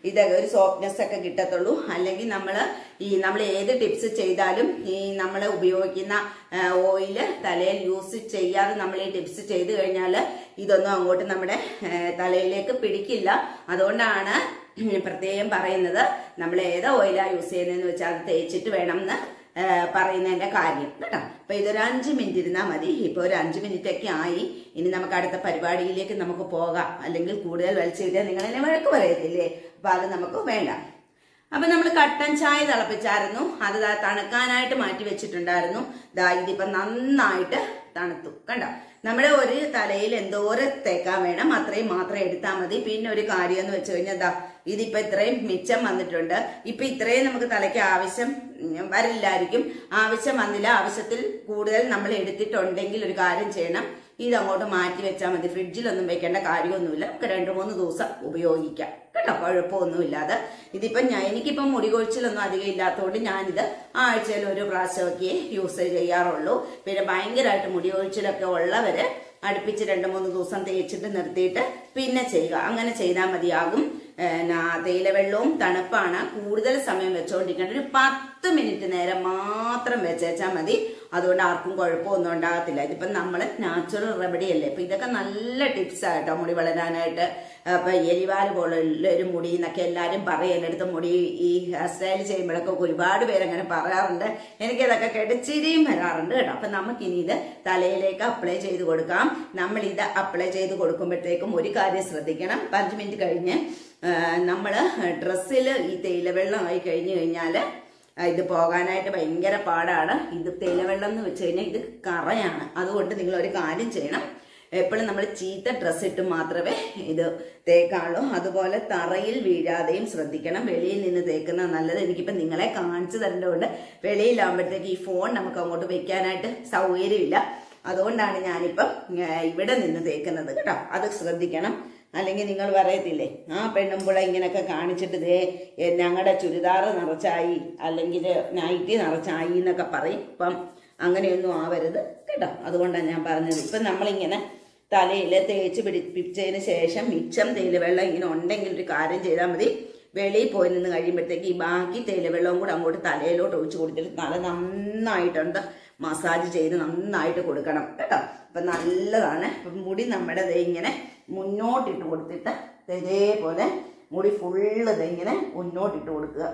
ഇത് ഒരു സോഫ്റ്റ്നെസ് ഒക്കെ കിട്ടത്തുള്ളൂ അല്ലെങ്കിൽ നമ്മൾ ഈ നമ്മൾ ഏത് ടിപ്സ് ചെയ്താലും ഈ നമ്മൾ ഉപയോഗിക്കുന്ന ഓയില് തലയിൽ യൂസ് ചെയ്യാതെ നമ്മൾ ഈ ടിപ്സ് ചെയ്ത് കഴിഞ്ഞാൽ ഇതൊന്നും അങ്ങോട്ട് നമ്മുടെ ആ, തലയിലേക്ക് പിടിക്കില്ല അതുകൊണ്ടാണ് പ്രത്യേകം പറയുന്നത് നമ്മൾ ഏത് ഓയിലാണ് യൂസ് ചെയ്യുന്നതെന്ന് വെച്ചാൽ അത് തേച്ചിട്ട് വേണം എന്ന് പറയുന്നതിന്റെ കാര്യം കേട്ടോ അപ്പൊ ഇതൊരു അഞ്ച് മിനിറ്റ് ഇരുന്നാൽ മതി ഇപ്പൊ ഒരു അഞ്ച് മിനിറ്റ് ഒക്കെ ആയി ഇനി നമുക്ക് അടുത്ത പരിപാടിയിലേക്ക് നമുക്ക് പോകാം അല്ലെങ്കിൽ കൂടുതൽ വലിച്ചിട്ടാൽ നിങ്ങൾ എന്നെ വഴക്ക് പറയത്തില്ലേ അപ്പൊ അത് നമുക്ക് വേണ്ട അപ്പൊ നമ്മൾ കട്ടൻ ചായ തിളപ്പിച്ചായിരുന്നു അത് ദാ തണുക്കാനായിട്ട് മാറ്റി വെച്ചിട്ടുണ്ടായിരുന്നു ദാ ഇതിപ്പോ നന്നായിട്ട് തണുത്തു കണ്ടോ നമ്മുടെ ഒരു തലയിൽ എന്തോരം തേക്കാൻ വേണം അത്രയും മാത്രം എടുത്താൽ മതി പിന്നെ ഒരു കാര്യം എന്ന് വെച്ച് കഴിഞ്ഞാൽ ദാ ഇതിപ്പോ ഇത്രയും മിച്ചം വന്നിട്ടുണ്ട് ഇപ്പൊ ഇത്രയും നമുക്ക് തലയ്ക്ക് ആവശ്യം ഉം, വരില്ലായിരിക്കും ആവശ്യം വന്നില്ല ആവശ്യത്തിൽ കൂടുതൽ നമ്മൾ എടുത്തിട്ടുണ്ടെങ്കിൽ ഒരു കാര്യം ചെയ്യണം ഇത് അങ്ങോട്ട് മാറ്റി വെച്ചാൽ മതി ഫ്രിഡ്ജിലൊന്നും വെക്കേണ്ട കാര്യമൊന്നുമില്ല നമുക്ക് രണ്ടു മൂന്ന് ദിവസം ഉപയോഗിക്കാം കേട്ടോ കുഴപ്പമൊന്നുമില്ലാതെ ഇതിപ്പം ഞാൻ എനിക്കിപ്പം മുടി കൊഴിച്ചിലൊന്നും അധികം ഇല്ലാത്തതുകൊണ്ട് ഞാനിത് ആഴ്ചയിൽ ഒരു പ്രാവശ്യമൊക്കെ യൂസ് ചെയ്യാറുള്ളൂ പിന്നെ ഭയങ്കരമായിട്ട് മുടി കൊഴിച്ചിലൊക്കെ ഉള്ളവര് അടുപ്പിച്ച് രണ്ട് മൂന്ന് ദിവസം തേച്ചിട്ട് നിർത്തിയിട്ട് പിന്നെ ചെയ്യുക അങ്ങനെ ചെയ്താൽ മതിയാകും എന്നാ തേയില വെള്ളവും തണുപ്പാണ് കൂടുതൽ സമയം വെച്ചുകൊണ്ടിരിക്കേണ്ട ഒരു പത്ത് മിനിറ്റ് നേരം മാത്രം വെച്ചേച്ചാൽ മതി അതുകൊണ്ട് ആർക്കും കുഴപ്പമൊന്നും ഉണ്ടാകത്തില്ല ഇതിപ്പം നമ്മൾ നാച്ചുറൽ റെമഡി അല്ലേ ഇപ്പൊ ഇതൊക്കെ നല്ല ടിപ്സ് ആയിട്ടോ മുടി വളരാനായിട്ട് അപ്പൊ എലിവാല് പോലുള്ള ഒരു മുടി എന്നൊക്കെ എല്ലാരും പറയും എൻ്റെ അടുത്ത് മുടി ഈ ഹെയർ സ്റ്റൈൽ ചെയ്യുമ്പോഴൊക്കെ ഒരുപാട് പേര് അങ്ങനെ പറയാറുണ്ട് എനിക്കതൊക്കെ കേട്ട് ചിരിയും വരാറുണ്ട് കേട്ടോ അപ്പൊ നമുക്കിനി ഇത് തലയിലേക്ക് അപ്ലൈ ചെയ്ത് കൊടുക്കാം നമ്മൾ ഇത് അപ്ലൈ ചെയ്ത് കൊടുക്കുമ്പോഴത്തേക്കും ഒരു കാര്യം ശ്രദ്ധിക്കണം ഇപ്പൊ അഞ്ച് മിനിറ്റ് കഴിഞ്ഞ് നമ്മൾ ഡ്രസ്സിൽ ഈ തേയില വെള്ളം ആയി കഴിഞ്ഞു കഴിഞ്ഞാൽ ഇത് പോകാനായിട്ട് ഭയങ്കര പാടാണ് ഇത് തേയിലവെള്ളം എന്ന് വെച്ച് കഴിഞ്ഞാൽ ഇത് കറയാണ് അതുകൊണ്ട് നിങ്ങൾ ഒരു കാര്യം ചെയ്യണം എപ്പോഴും നമ്മൾ ചീത്ത ഡ്രസ്സ് ഇട്ട് മാത്രമേ ഇത് തേക്കാളൂ അതുപോലെ തറയിൽ വീഴാതെയും ശ്രദ്ധിക്കണം വെളിയിൽ നിന്ന് തേക്കുന്ന നല്ലത് എനിക്കിപ്പോൾ നിങ്ങളെ കാണിച്ചു തരേണ്ടതുകൊണ്ട് വെളിയിലാകുമ്പോഴത്തേക്ക് ഈ ഫോൺ നമുക്ക് അങ്ങോട്ട് വെക്കാനായിട്ട് സൗകര്യമില്ല അതുകൊണ്ടാണ് ഞാനിപ്പം ഏർ, ഇവിടെ നിന്ന് തേക്കുന്നത് കേട്ടോ അത് ശ്രദ്ധിക്കണം അല്ലെങ്കിൽ നിങ്ങൾ പറയത്തില്ലേ ആ പെണ്ണുമ്പുള ഇങ്ങനെയൊക്കെ കാണിച്ചിട്ട് ദേ ഞങ്ങളുടെ ചുരിദാർ നിറച്ചായി അല്ലെങ്കിൽ നൈറ്റി നിറച്ചായി എന്നൊക്കെ പറയും ഇപ്പം അങ്ങനെയൊന്നും ആവരുത് കേട്ടോ അതുകൊണ്ടാണ് ഞാൻ പറഞ്ഞത് ഇപ്പം നമ്മളിങ്ങനെ തലയിൽ തേച്ച് പിടിപ്പിച്ചതിന് ശേഷം മിച്ചം തേയില വെള്ളം ഇങ്ങനെ ഉണ്ടെങ്കിൽ ഒരു കാര്യം ചെയ്താൽ മതി വെളിയിൽ പോയി നിന്ന് കഴിയുമ്പോഴത്തേക്ക് ഈ ബാക്കി തേയില വെള്ളവും കൂടെ അങ്ങോട്ട് തലയിലോട്ട് ഒഴിച്ച് കൊടുത്തിട്ട് തല നന്നായിട്ടുണ്ട് മസാജ് ചെയ്ത് നന്നായിട്ട് കൊടുക്കണം കേട്ടോ അപ്പൊ നല്ലതാണ് അപ്പൊ മുടി നമ്മുടെ ദേ ഇങ്ങനെ മുന്നോട്ടിട്ട് കൊടുത്തിട്ട് ദേ ഇതേപോലെ മുടി ഫുള്ള് ദേ ഇങ്ങനെ മുന്നോട്ടിട്ട് കൊടുക്കുക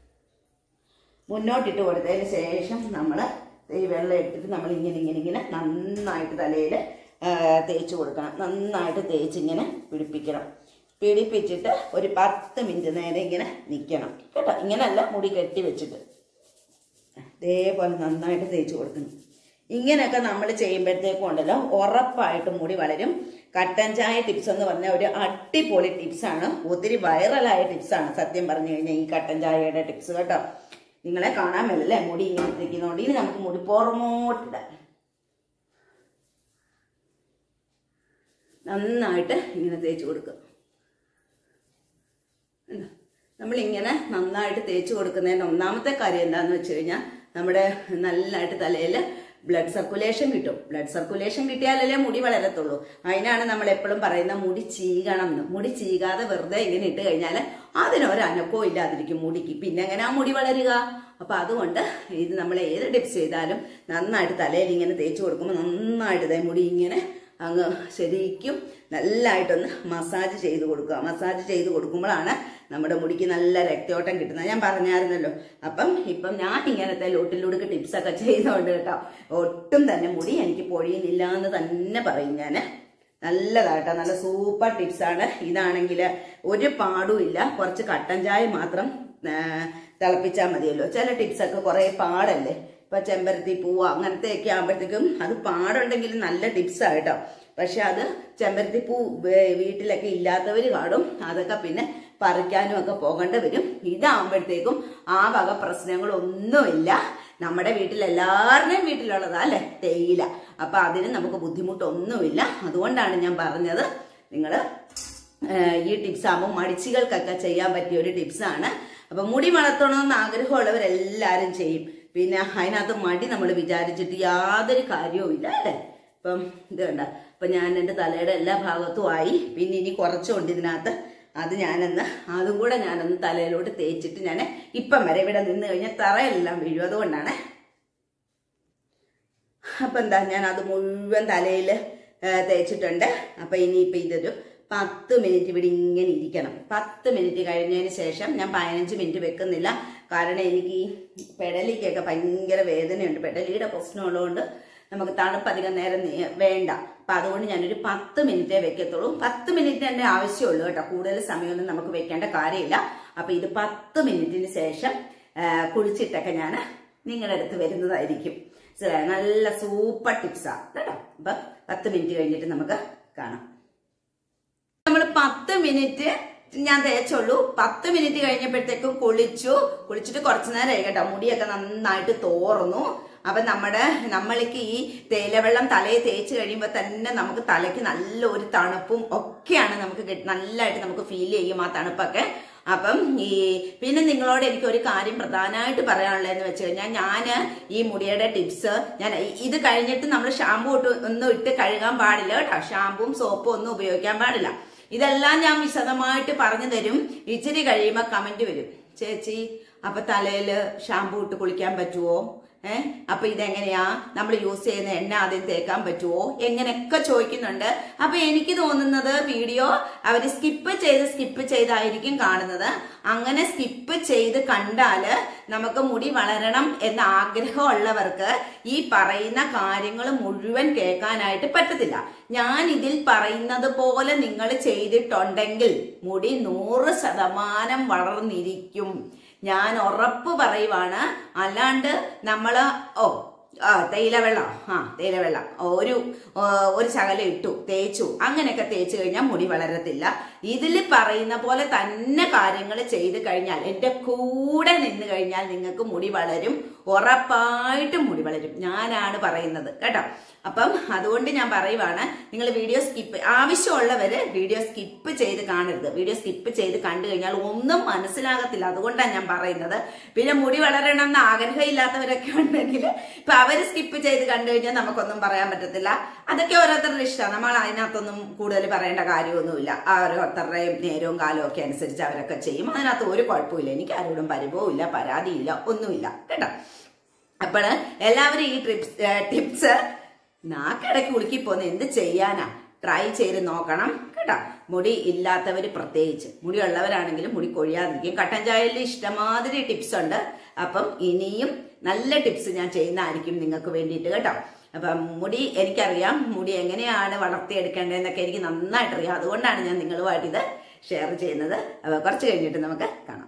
മുന്നോട്ടിട്ട് കൊടുത്തതിന് ശേഷം നമ്മൾ ഈ വെള്ളം എടുത്തിട്ട് നമ്മൾ ഇങ്ങനെ ഇങ്ങനെ ഇങ്ങനെ നന്നായിട്ട് തലയിൽ തേച്ച് കൊടുക്കണം നന്നായിട്ട് തേച്ച് ഇങ്ങനെ പിടിപ്പിക്കണം പിടിപ്പിച്ചിട്ട് ഒരു പത്ത് മിനിറ്റ് നേരം ഇങ്ങനെ നിൽക്കണം കേട്ടോ ഇങ്ങനല്ല മുടി കെട്ടി വെച്ചിട്ട് ഇതേപോലെ നന്നായിട്ട് തേച്ച് കൊടുക്കണം ഇങ്ങനെയൊക്കെ നമ്മൾ ചെയ്യുമ്പോഴത്തേക്കും ഉണ്ടല്ലോ ഉറപ്പായിട്ടും മുടി വളരും കട്ടൻ ചായ ടിപ്സ് എന്ന് പറഞ്ഞാൽ ഒരു അടിപൊളി ടിപ്സാണ് ഒത്തിരി വൈറലായ ടിപ്സാണ് സത്യം പറഞ്ഞു കഴിഞ്ഞാൽ ഈ കട്ടൻ ചായയുടെ ടിപ്സ് കേട്ടോ നിങ്ങളെ കാണാൻ മേലല്ലേ മുടി ഇങ്ങനെ ഇരിക്കുന്നതുകൊണ്ട് ഇനി നമുക്ക് മുടി പുറമോട്ടിടാം നന്നായിട്ട് ഇങ്ങനെ തേച്ച് കൊടുക്കുക ഉണ്ടോ? നമ്മളിങ്ങനെ നന്നായിട്ട് തേച്ച് കൊടുക്കുന്നതിൻ്റെ ഒന്നാമത്തെ കാര്യം എന്താണെന്ന് വെച്ച് കഴിഞ്ഞാൽ നമ്മുടെ നല്ലതായിട്ട് തലയിൽ ബ്ലഡ് സർക്കുലേഷൻ കിട്ടും ബ്ലഡ് സർക്കുലേഷൻ കിട്ടിയാലല്ലേ മുടി വളരത്തുള്ളൂ അതിനാണ് നമ്മൾ എപ്പോഴും പറയുന്ന മുടി ചീകണം എന്ന് മുടി ചീകാതെ വെറുതെ ഇങ്ങനെ ഇട്ട് കഴിഞ്ഞാൽ അതിനൊരു അനക്കവും ഇല്ലാതിരിക്കും മുടിക്ക് പിന്നെ എങ്ങനെ ആ മുടി വളരുക അപ്പൊ അതുകൊണ്ട് ഇത് നമ്മൾ ഏത് ടിപ്സ് ചെയ്താലും നന്നായിട്ട് തലയിൽ ഇങ്ങനെ തേച്ച് കൊടുക്കുമ്പോൾ നന്നായിട്ട് ദേ മുടി ഇങ്ങനെ അങ്ങ് ശരിക്കും നല്ലതായിട്ടൊന്ന് മസാജ് ചെയ്ത് കൊടുക്കുക മസാജ് ചെയ്ത് കൊടുക്കുമ്പോഴാണ് നമ്മുടെ മുടിക്ക് നല്ല രക്തയോട്ടം കിട്ടുന്നത് ഞാൻ പറഞ്ഞായിരുന്നല്ലോ അപ്പം ഇപ്പം ഞാൻ ഇങ്ങനത്തെ ലോട്ടിലൂടെ ടിപ്സ് ഒക്കെ ചെയ്യുന്നുണ്ട് കേട്ടോ ഒട്ടും തന്നെ മുടി എനിക്ക് പൊഴിയുന്നില്ല എന്ന് തന്നെ പറയും ഞാൻ നല്ലതാട്ടോ നല്ല സൂപ്പർ ടിപ്സാണ് ഇതാണെങ്കിൽ ഒരു പാടും ഇല്ല കുറച്ച് കട്ടൻ ചായ മാത്രം തിളപ്പിച്ചാൽ മതിയല്ലോ ചില ടിപ്സൊക്കെ കുറേ പാടല്ലേ ഇപ്പൊ ചെമ്പരത്തി പൂവ് അങ്ങനത്തെയൊക്കെ ആകുമ്പോഴത്തേക്കും അത് പാടുണ്ടെങ്കിലും നല്ല ടിപ്സാ കേട്ടോ പക്ഷെ അത് ചെമ്പരത്തി പൂ വേ- വീട്ടിലൊക്കെ ഇല്ലാത്തവർ കാണും അതൊക്കെ പിന്നെ പറിക്കാനും ഒക്കെ പോകേണ്ടി വരും ഇതാകുമ്പോഴത്തേക്കും ആ വക പ്രശ്നങ്ങളൊന്നുമില്ല നമ്മുടെ വീട്ടിൽ എല്ലാവരുടെയും വീട്ടിലുള്ളതാ അല്ലെ തേയില അപ്പൊ അതിന് നമുക്ക് ബുദ്ധിമുട്ടൊന്നുമില്ല അതുകൊണ്ടാണ് ഞാൻ പറഞ്ഞത് നിങ്ങൾ ഈ ടിപ്സ് ആകുമ്പോൾ മടിച്ചികൾക്കൊക്കെ ചെയ്യാൻ പറ്റിയ ഒരു ടിപ്സാണ് അപ്പൊ മുടി വളർത്തണമെന്ന് ആഗ്രഹമുള്ളവരെല്ലാരും ചെയ്യും പിന്നെ അതിനകത്ത് മടി നമ്മൾ വിചാരിച്ചിട്ട് യാതൊരു കാര്യവും ഇല്ല അല്ലേ ഇപ്പം ഇത് കണ്ട ഇപ്പൊ ഞാൻ എൻ്റെ തലയുടെ എല്ലാ ഭാഗത്തും ആയി പിന്നെ ഇനി കുറച്ചുകൊണ്ട് ഇതിനകത്ത് അത് ഞാനൊന്ന് അതും കൂടെ ഞാനൊന്ന് തലയിലോട്ട് തേച്ചിട്ട് ഞാൻ ഇപ്പം വരെ ഇവിടെ നിന്ന് കഴിഞ്ഞാൽ തറയെല്ലാം വീഴും അതുകൊണ്ടാണ് അപ്പം എന്താ ഞാൻ അത് മുഴുവൻ തലയിൽ തേച്ചിട്ടുണ്ട് അപ്പം ഇനിയിപ്പോൾ ഇതൊരു പത്ത് മിനിറ്റ് ഇവിടെ ഇങ്ങനെ ഇരിക്കണം പത്ത് മിനിറ്റ് കഴിഞ്ഞതിന് ശേഷം ഞാൻ പതിനഞ്ച് മിനിറ്റ് വെക്കുന്നില്ല കാരണം എനിക്ക് ഈ പെടലിക്കൊക്കെ ഭയങ്കര വേദനയുണ്ട് പെടലിയുടെ പ്രശ്നമുള്ളതുകൊണ്ട് നമുക്ക് തണുപ്പ് അധികം നേരം നേ- വേണ്ട അപ്പം അതുകൊണ്ട് ഞാനൊരു പത്ത് മിനിറ്റേ വെക്കത്തുള്ളൂ പത്ത് മിനിറ്റ് തന്നെ ആവശ്യമുള്ളൂ കേട്ടോ കൂടുതൽ സമയമൊന്നും നമുക്ക് വെക്കേണ്ട കാര്യമില്ല അപ്പം ഇത് പത്ത് മിനിറ്റിന് ശേഷം ആ, കുളിച്ചിട്ടൊക്കെ ഞാൻ നിങ്ങളുടെ അടുത്ത് വരുന്നതായിരിക്കും മനസ്സിലായോ? നല്ല സൂപ്പർ ടിപ്സാ കേട്ടോ അപ്പൊ പത്ത് മിനിറ്റ് കഴിഞ്ഞിട്ട് നമുക്ക് കാണാം നമ്മൾ പത്ത് മിനിറ്റ് ഞാൻ തേച്ചുള്ളൂ പത്ത് മിനിറ്റ് കഴിഞ്ഞപ്പോഴത്തേക്കും കുളിച്ചു കുളിച്ചിട്ട് കുറച്ചു നേരമായി കേട്ടോ മുടിയൊക്കെ നന്നായിട്ട് തോർന്നു അപ്പൊ നമ്മുടെ നമ്മൾക്ക് ഈ തേയിലവെള്ളം തലയിൽ തേച്ച് കഴിയുമ്പോൾ തന്നെ നമുക്ക് തലയ്ക്ക് നല്ല ഒരു തണുപ്പും ഒക്കെയാണ് നമുക്ക് കിട്ട- നല്ലതായിട്ട് നമുക്ക് ഫീൽ ചെയ്യും ആ തണുപ്പൊക്കെ അപ്പം ഈ പിന്നെ നിങ്ങളോട് എനിക്ക് ഒരു കാര്യം പ്രധാനമായിട്ട് പറയാനുള്ളതെന്ന് വെച്ച് കഴിഞ്ഞാൽ ഞാൻ ഈ മുടിയുടെ ടിപ്സ് ഞാൻ ഇത് കഴിഞ്ഞിട്ട് നമ്മൾ ഷാമ്പു ഇട്ട് ഒന്നും ഇട്ട് കഴുകാൻ പാടില്ല കേട്ടോ ഷാമ്പും സോപ്പും ഒന്നും ഉപയോഗിക്കാൻ പാടില്ല ഇതെല്ലാം ഞാൻ വിശദമായിട്ട് പറഞ്ഞു തരും ഇച്ചിരി കഴിയുമ്പോൾ കമന്റ് വരും ചേച്ചി അപ്പൊ തലയില് ഷാമ്പു ഇട്ട് കുളിക്കാൻ പറ്റുമോ ഏഹ് അപ്പൊ ഇതെങ്ങനെയാ നമ്മൾ യൂസ് ചെയ്യുന്ന എണ്ണ ആദ്യം തേക്കാൻ പറ്റുമോ എങ്ങനെയൊക്കെ ചോദിക്കുന്നുണ്ട് അപ്പൊ എനിക്ക് തോന്നുന്നത് വീഡിയോ അവർ സ്കിപ്പ് ചെയ്ത് സ്കിപ്പ് ചെയ്തായിരിക്കും കാണുന്നത് അങ്ങനെ സ്കിപ്പ് ചെയ്ത് കണ്ടാല് നമുക്ക് മുടി വളരണം എന്ന ആഗ്രഹമുള്ളവർക്ക് ഈ പറയുന്ന കാര്യങ്ങൾ മുഴുവൻ കേൾക്കാനായിട്ട് പറ്റത്തില്ല ഞാൻ ഇതിൽ പറയുന്നത് പോലെ നിങ്ങൾ ചെയ്തിട്ടുണ്ടെങ്കിൽ മുടി നൂറ് ശതമാനം വളർന്നിരിക്കും ഞാൻ ഉറപ്പ് പറയുവാണ് അല്ലാണ്ട് നമ്മള് ഓ ആ തേയിലവെള്ളം ആ തേയിലവെള്ളം ഒരു ആ, ഒരു ശകലം ഇട്ടു തേച്ചു അങ്ങനെയൊക്കെ തേച്ച് കഴിഞ്ഞാൽ മുടി വളരത്തില്ല ഇതിൽ പറയുന്ന പോലെ തന്നെ കാര്യങ്ങൾ ചെയ്ത് കഴിഞ്ഞാൽ എൻ്റെ കൂടെ നിന്ന് കഴിഞ്ഞാൽ നിങ്ങൾക്ക് മുടി വളരും ഉറപ്പായിട്ടും മുടി വളരും ഞാനാണ് പറയുന്നത് കേട്ടോ അപ്പം അതുകൊണ്ട് ഞാൻ പറയുവാണ് നിങ്ങൾ വീഡിയോ സ്കിപ്പ് ആവശ്യമുള്ളവര് വീഡിയോ സ്കിപ്പ് ചെയ്ത് കാണരുത് വീഡിയോ സ്കിപ്പ് ചെയ്ത് കണ്ടു കഴിഞ്ഞാൽ ഒന്നും മനസ്സിലാകത്തില്ല അതുകൊണ്ടാണ് ഞാൻ പറയുന്നത് പിന്നെ മുടി വളരണം എന്ന് ആഗ്രഹമില്ലാത്തവരൊക്കെ ഉണ്ടെങ്കിൽ ഇപ്പൊ അവര് സ്കിപ്പ് ചെയ്ത് കണ്ടു കഴിഞ്ഞാൽ നമുക്കൊന്നും പറയാൻ പറ്റത്തില്ല അതൊക്കെ ഓരോരുത്തരുടെ ഇഷ്ടമാണ് നമ്മൾ അതിനകത്തൊന്നും കൂടുതൽ പറയേണ്ട കാര്യമൊന്നുമില്ല ആ ഓരോരുത്തരുടെയും നേരവും കാലവും ഒക്കെ അനുസരിച്ച് അവരൊക്കെ ചെയ്യും അതിനകത്ത് ഒരു കുഴപ്പമില്ല എനിക്ക് ആരോടും പരിഭവവും ഇല്ല പരാതിയില്ല ഒന്നുമില്ല കേട്ടോ അപ്പോൾ എല്ലാവരും ഈ ട്രിപ്സ് ടിപ്സ് നാക്കിടയ്ക്ക് ഉളുക്കി പോന്ന് എന്ത് ചെയ്യാനാ ട്രൈ ചെയ്ത് നോക്കണം കേട്ടോ മുടി ഇല്ലാത്തവർ പ്രത്യേകിച്ച് മുടി ഉള്ളവരാണെങ്കിലും മുടി കൊഴിയാതിരിക്കും കട്ടൻ ചായയിൽ ഇഷ്ടമാതിരി ടിപ്സ് ഉണ്ട് അപ്പം ഇനിയും നല്ല ടിപ്സ് ഞാൻ ചെയ്യുന്നതായിരിക്കും നിങ്ങൾക്ക് വേണ്ടിയിട്ട് കേട്ടോ അപ്പം മുടി എനിക്കറിയാം മുടി എങ്ങനെയാണ് വളർത്തിയെടുക്കേണ്ടതെന്നൊക്കെ എനിക്ക് നന്നായിട്ട് അറിയാം അതുകൊണ്ടാണ് ഞാൻ നിങ്ങളുമായിട്ട് ഇത് ഷെയർ ചെയ്യുന്നത് അപ്പോൾ കുറച്ച് കഴിഞ്ഞിട്ട് നമുക്ക് കാണാം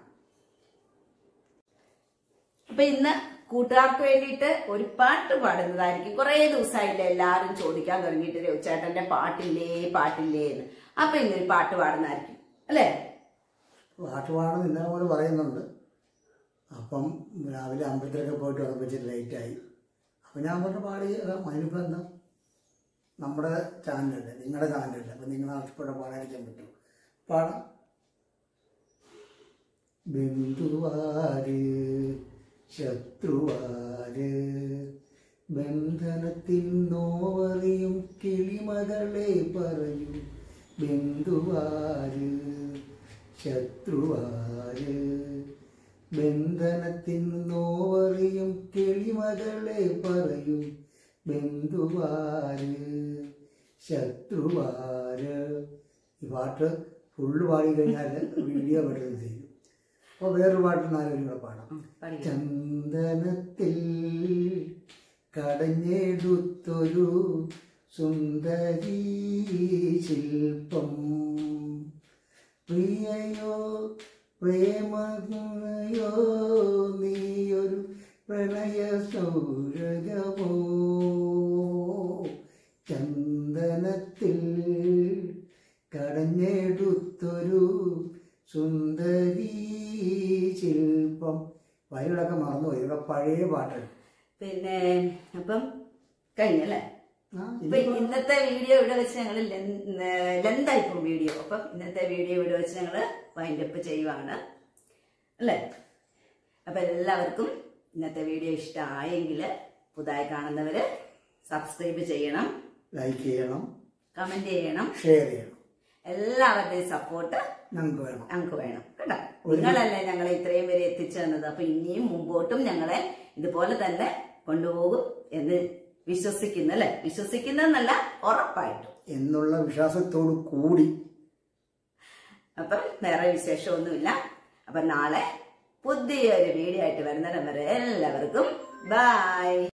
അപ്പൊ ഇന്ന് കൂട്ടുകാർക്ക് വേണ്ടിയിട്ട് ഒരു പാട്ട് പാടുന്നതായിരിക്കും കുറെ ദിവസമായില്ലേ എല്ലാവരും ചോദിക്കാൻ തുടങ്ങിയിട്ട് രവിചേട്ടന്റെ പാട്ടില്ലേ പാട്ടില്ലേ എന്ന് അപ്പൊ ഇന്നൊരു പാട്ട് പാടുന്നതായിരിക്കും അല്ലേ പാട്ടുപാടും ഇന്നലെ പോലെ പറയുന്നുണ്ട് അപ്പം രാവിലെ അമ്പലത്തിലൊക്കെ പോയിട്ട് വന്നപ്പോൾ ഇച്ചിരി ലേറ്റായി അപ്പം ഞാൻ പറഞ്ഞു പാടി അതിനിപ്പോൾ എന്താ നമ്മുടെ ചാനലല്ലേ നിങ്ങളുടെ ചാനലല്ലേ അപ്പം നിങ്ങൾ ആവശ്യപ്പെട്ട പാടാതിരിക്കാൻ പറ്റും പാടാം ബന്ധുവാര് ശത്രുവാര് ബന്ധനത്തിൻ നോവറിയും കിളിമകളെ പറയൂ ബന്ധുവാര് ശത്രുവാര് ബന്ധനത്തിൻ നോവറിയും കിളിമകളെ പറയൂ ബന്ധുവാര് ശത്രുവാര് ഈ പാട്ട് ഫുള്ള് പാടി കഴിഞ്ഞാൽ വീഡിയോ പെട്ടെന്ന് ചെയ്യും അപ്പോൾ വേറൊരു പാട്ട് നാലുപേരും കൂടെ പാടാം പാടിക്കോ. ചന്ദനത്തിൽ കടഞ്ഞെടുത്തൊരു സുന്ദരീ ശില്പം പ്രിയയോ പ്രേമയോ നീയൊരു പ്രണയ സൗരകമോ ചന്ദനത്തിൽ കടഞ്ഞെടുത്തൊരു സുന്ദരീ ശില്പം വരികളൊക്കെ മറന്നുപോയി ഇവിടെ പഴയ പാട്ടാണ് പിന്നെ അപ്പം കഴിഞ്ഞല്ലേ ആ, ഇപ്പൊ ഇന്നത്തെ വീഡിയോ ഇവിടെ വെച്ച് ഞങ്ങൾ ലെന്തായിപ്പോ വീഡിയോ അപ്പം ഇന്നത്തെ വീഡിയോ ഇവിടെ വെച്ച് ഞങ്ങൾ വൈൻഡപ്പ് ചെയ്യുവാണ് അല്ലേ അപ്പൊ എല്ലാവർക്കും ഇന്നത്തെ വീഡിയോ ഇഷ്ടമായെങ്കിൽ പുതുതായി കാണുന്നവര് സബ്സ്ക്രൈബ് ചെയ്യണം ലൈക്ക് ചെയ്യണം കമന്റ് ചെയ്യണം ഷെയർ ചെയ്യണം എല്ലാവരുടെയും സപ്പോർട്ട് ഞങ്ങൾക്ക് വേണം ഞങ്ങൾക്ക് വേണം കേട്ടോ നിങ്ങളല്ലേ ഞങ്ങളെ ഇത്രയും വരെ എത്തിച്ചു തന്നത് അപ്പൊ ഇനിയും മുമ്പോട്ടും ഞങ്ങളെ ഇതുപോലെ തന്നെ കൊണ്ടുപോകും എന്ന് വിശ്വസിക്കുന്നു അല്ലെ വിശ്വസിക്കുന്നല്ല ഉറപ്പായിട്ടും എന്നുള്ള വിശ്വാസത്തോടു കൂടി അപ്പം വേറെ വിശേഷമൊന്നുമില്ല അപ്പൊ നാളെ പുതിയൊരു വീഡിയോ ആയിട്ട് വരുന്നിടം വരെ എല്ലാവർക്കും ബൈ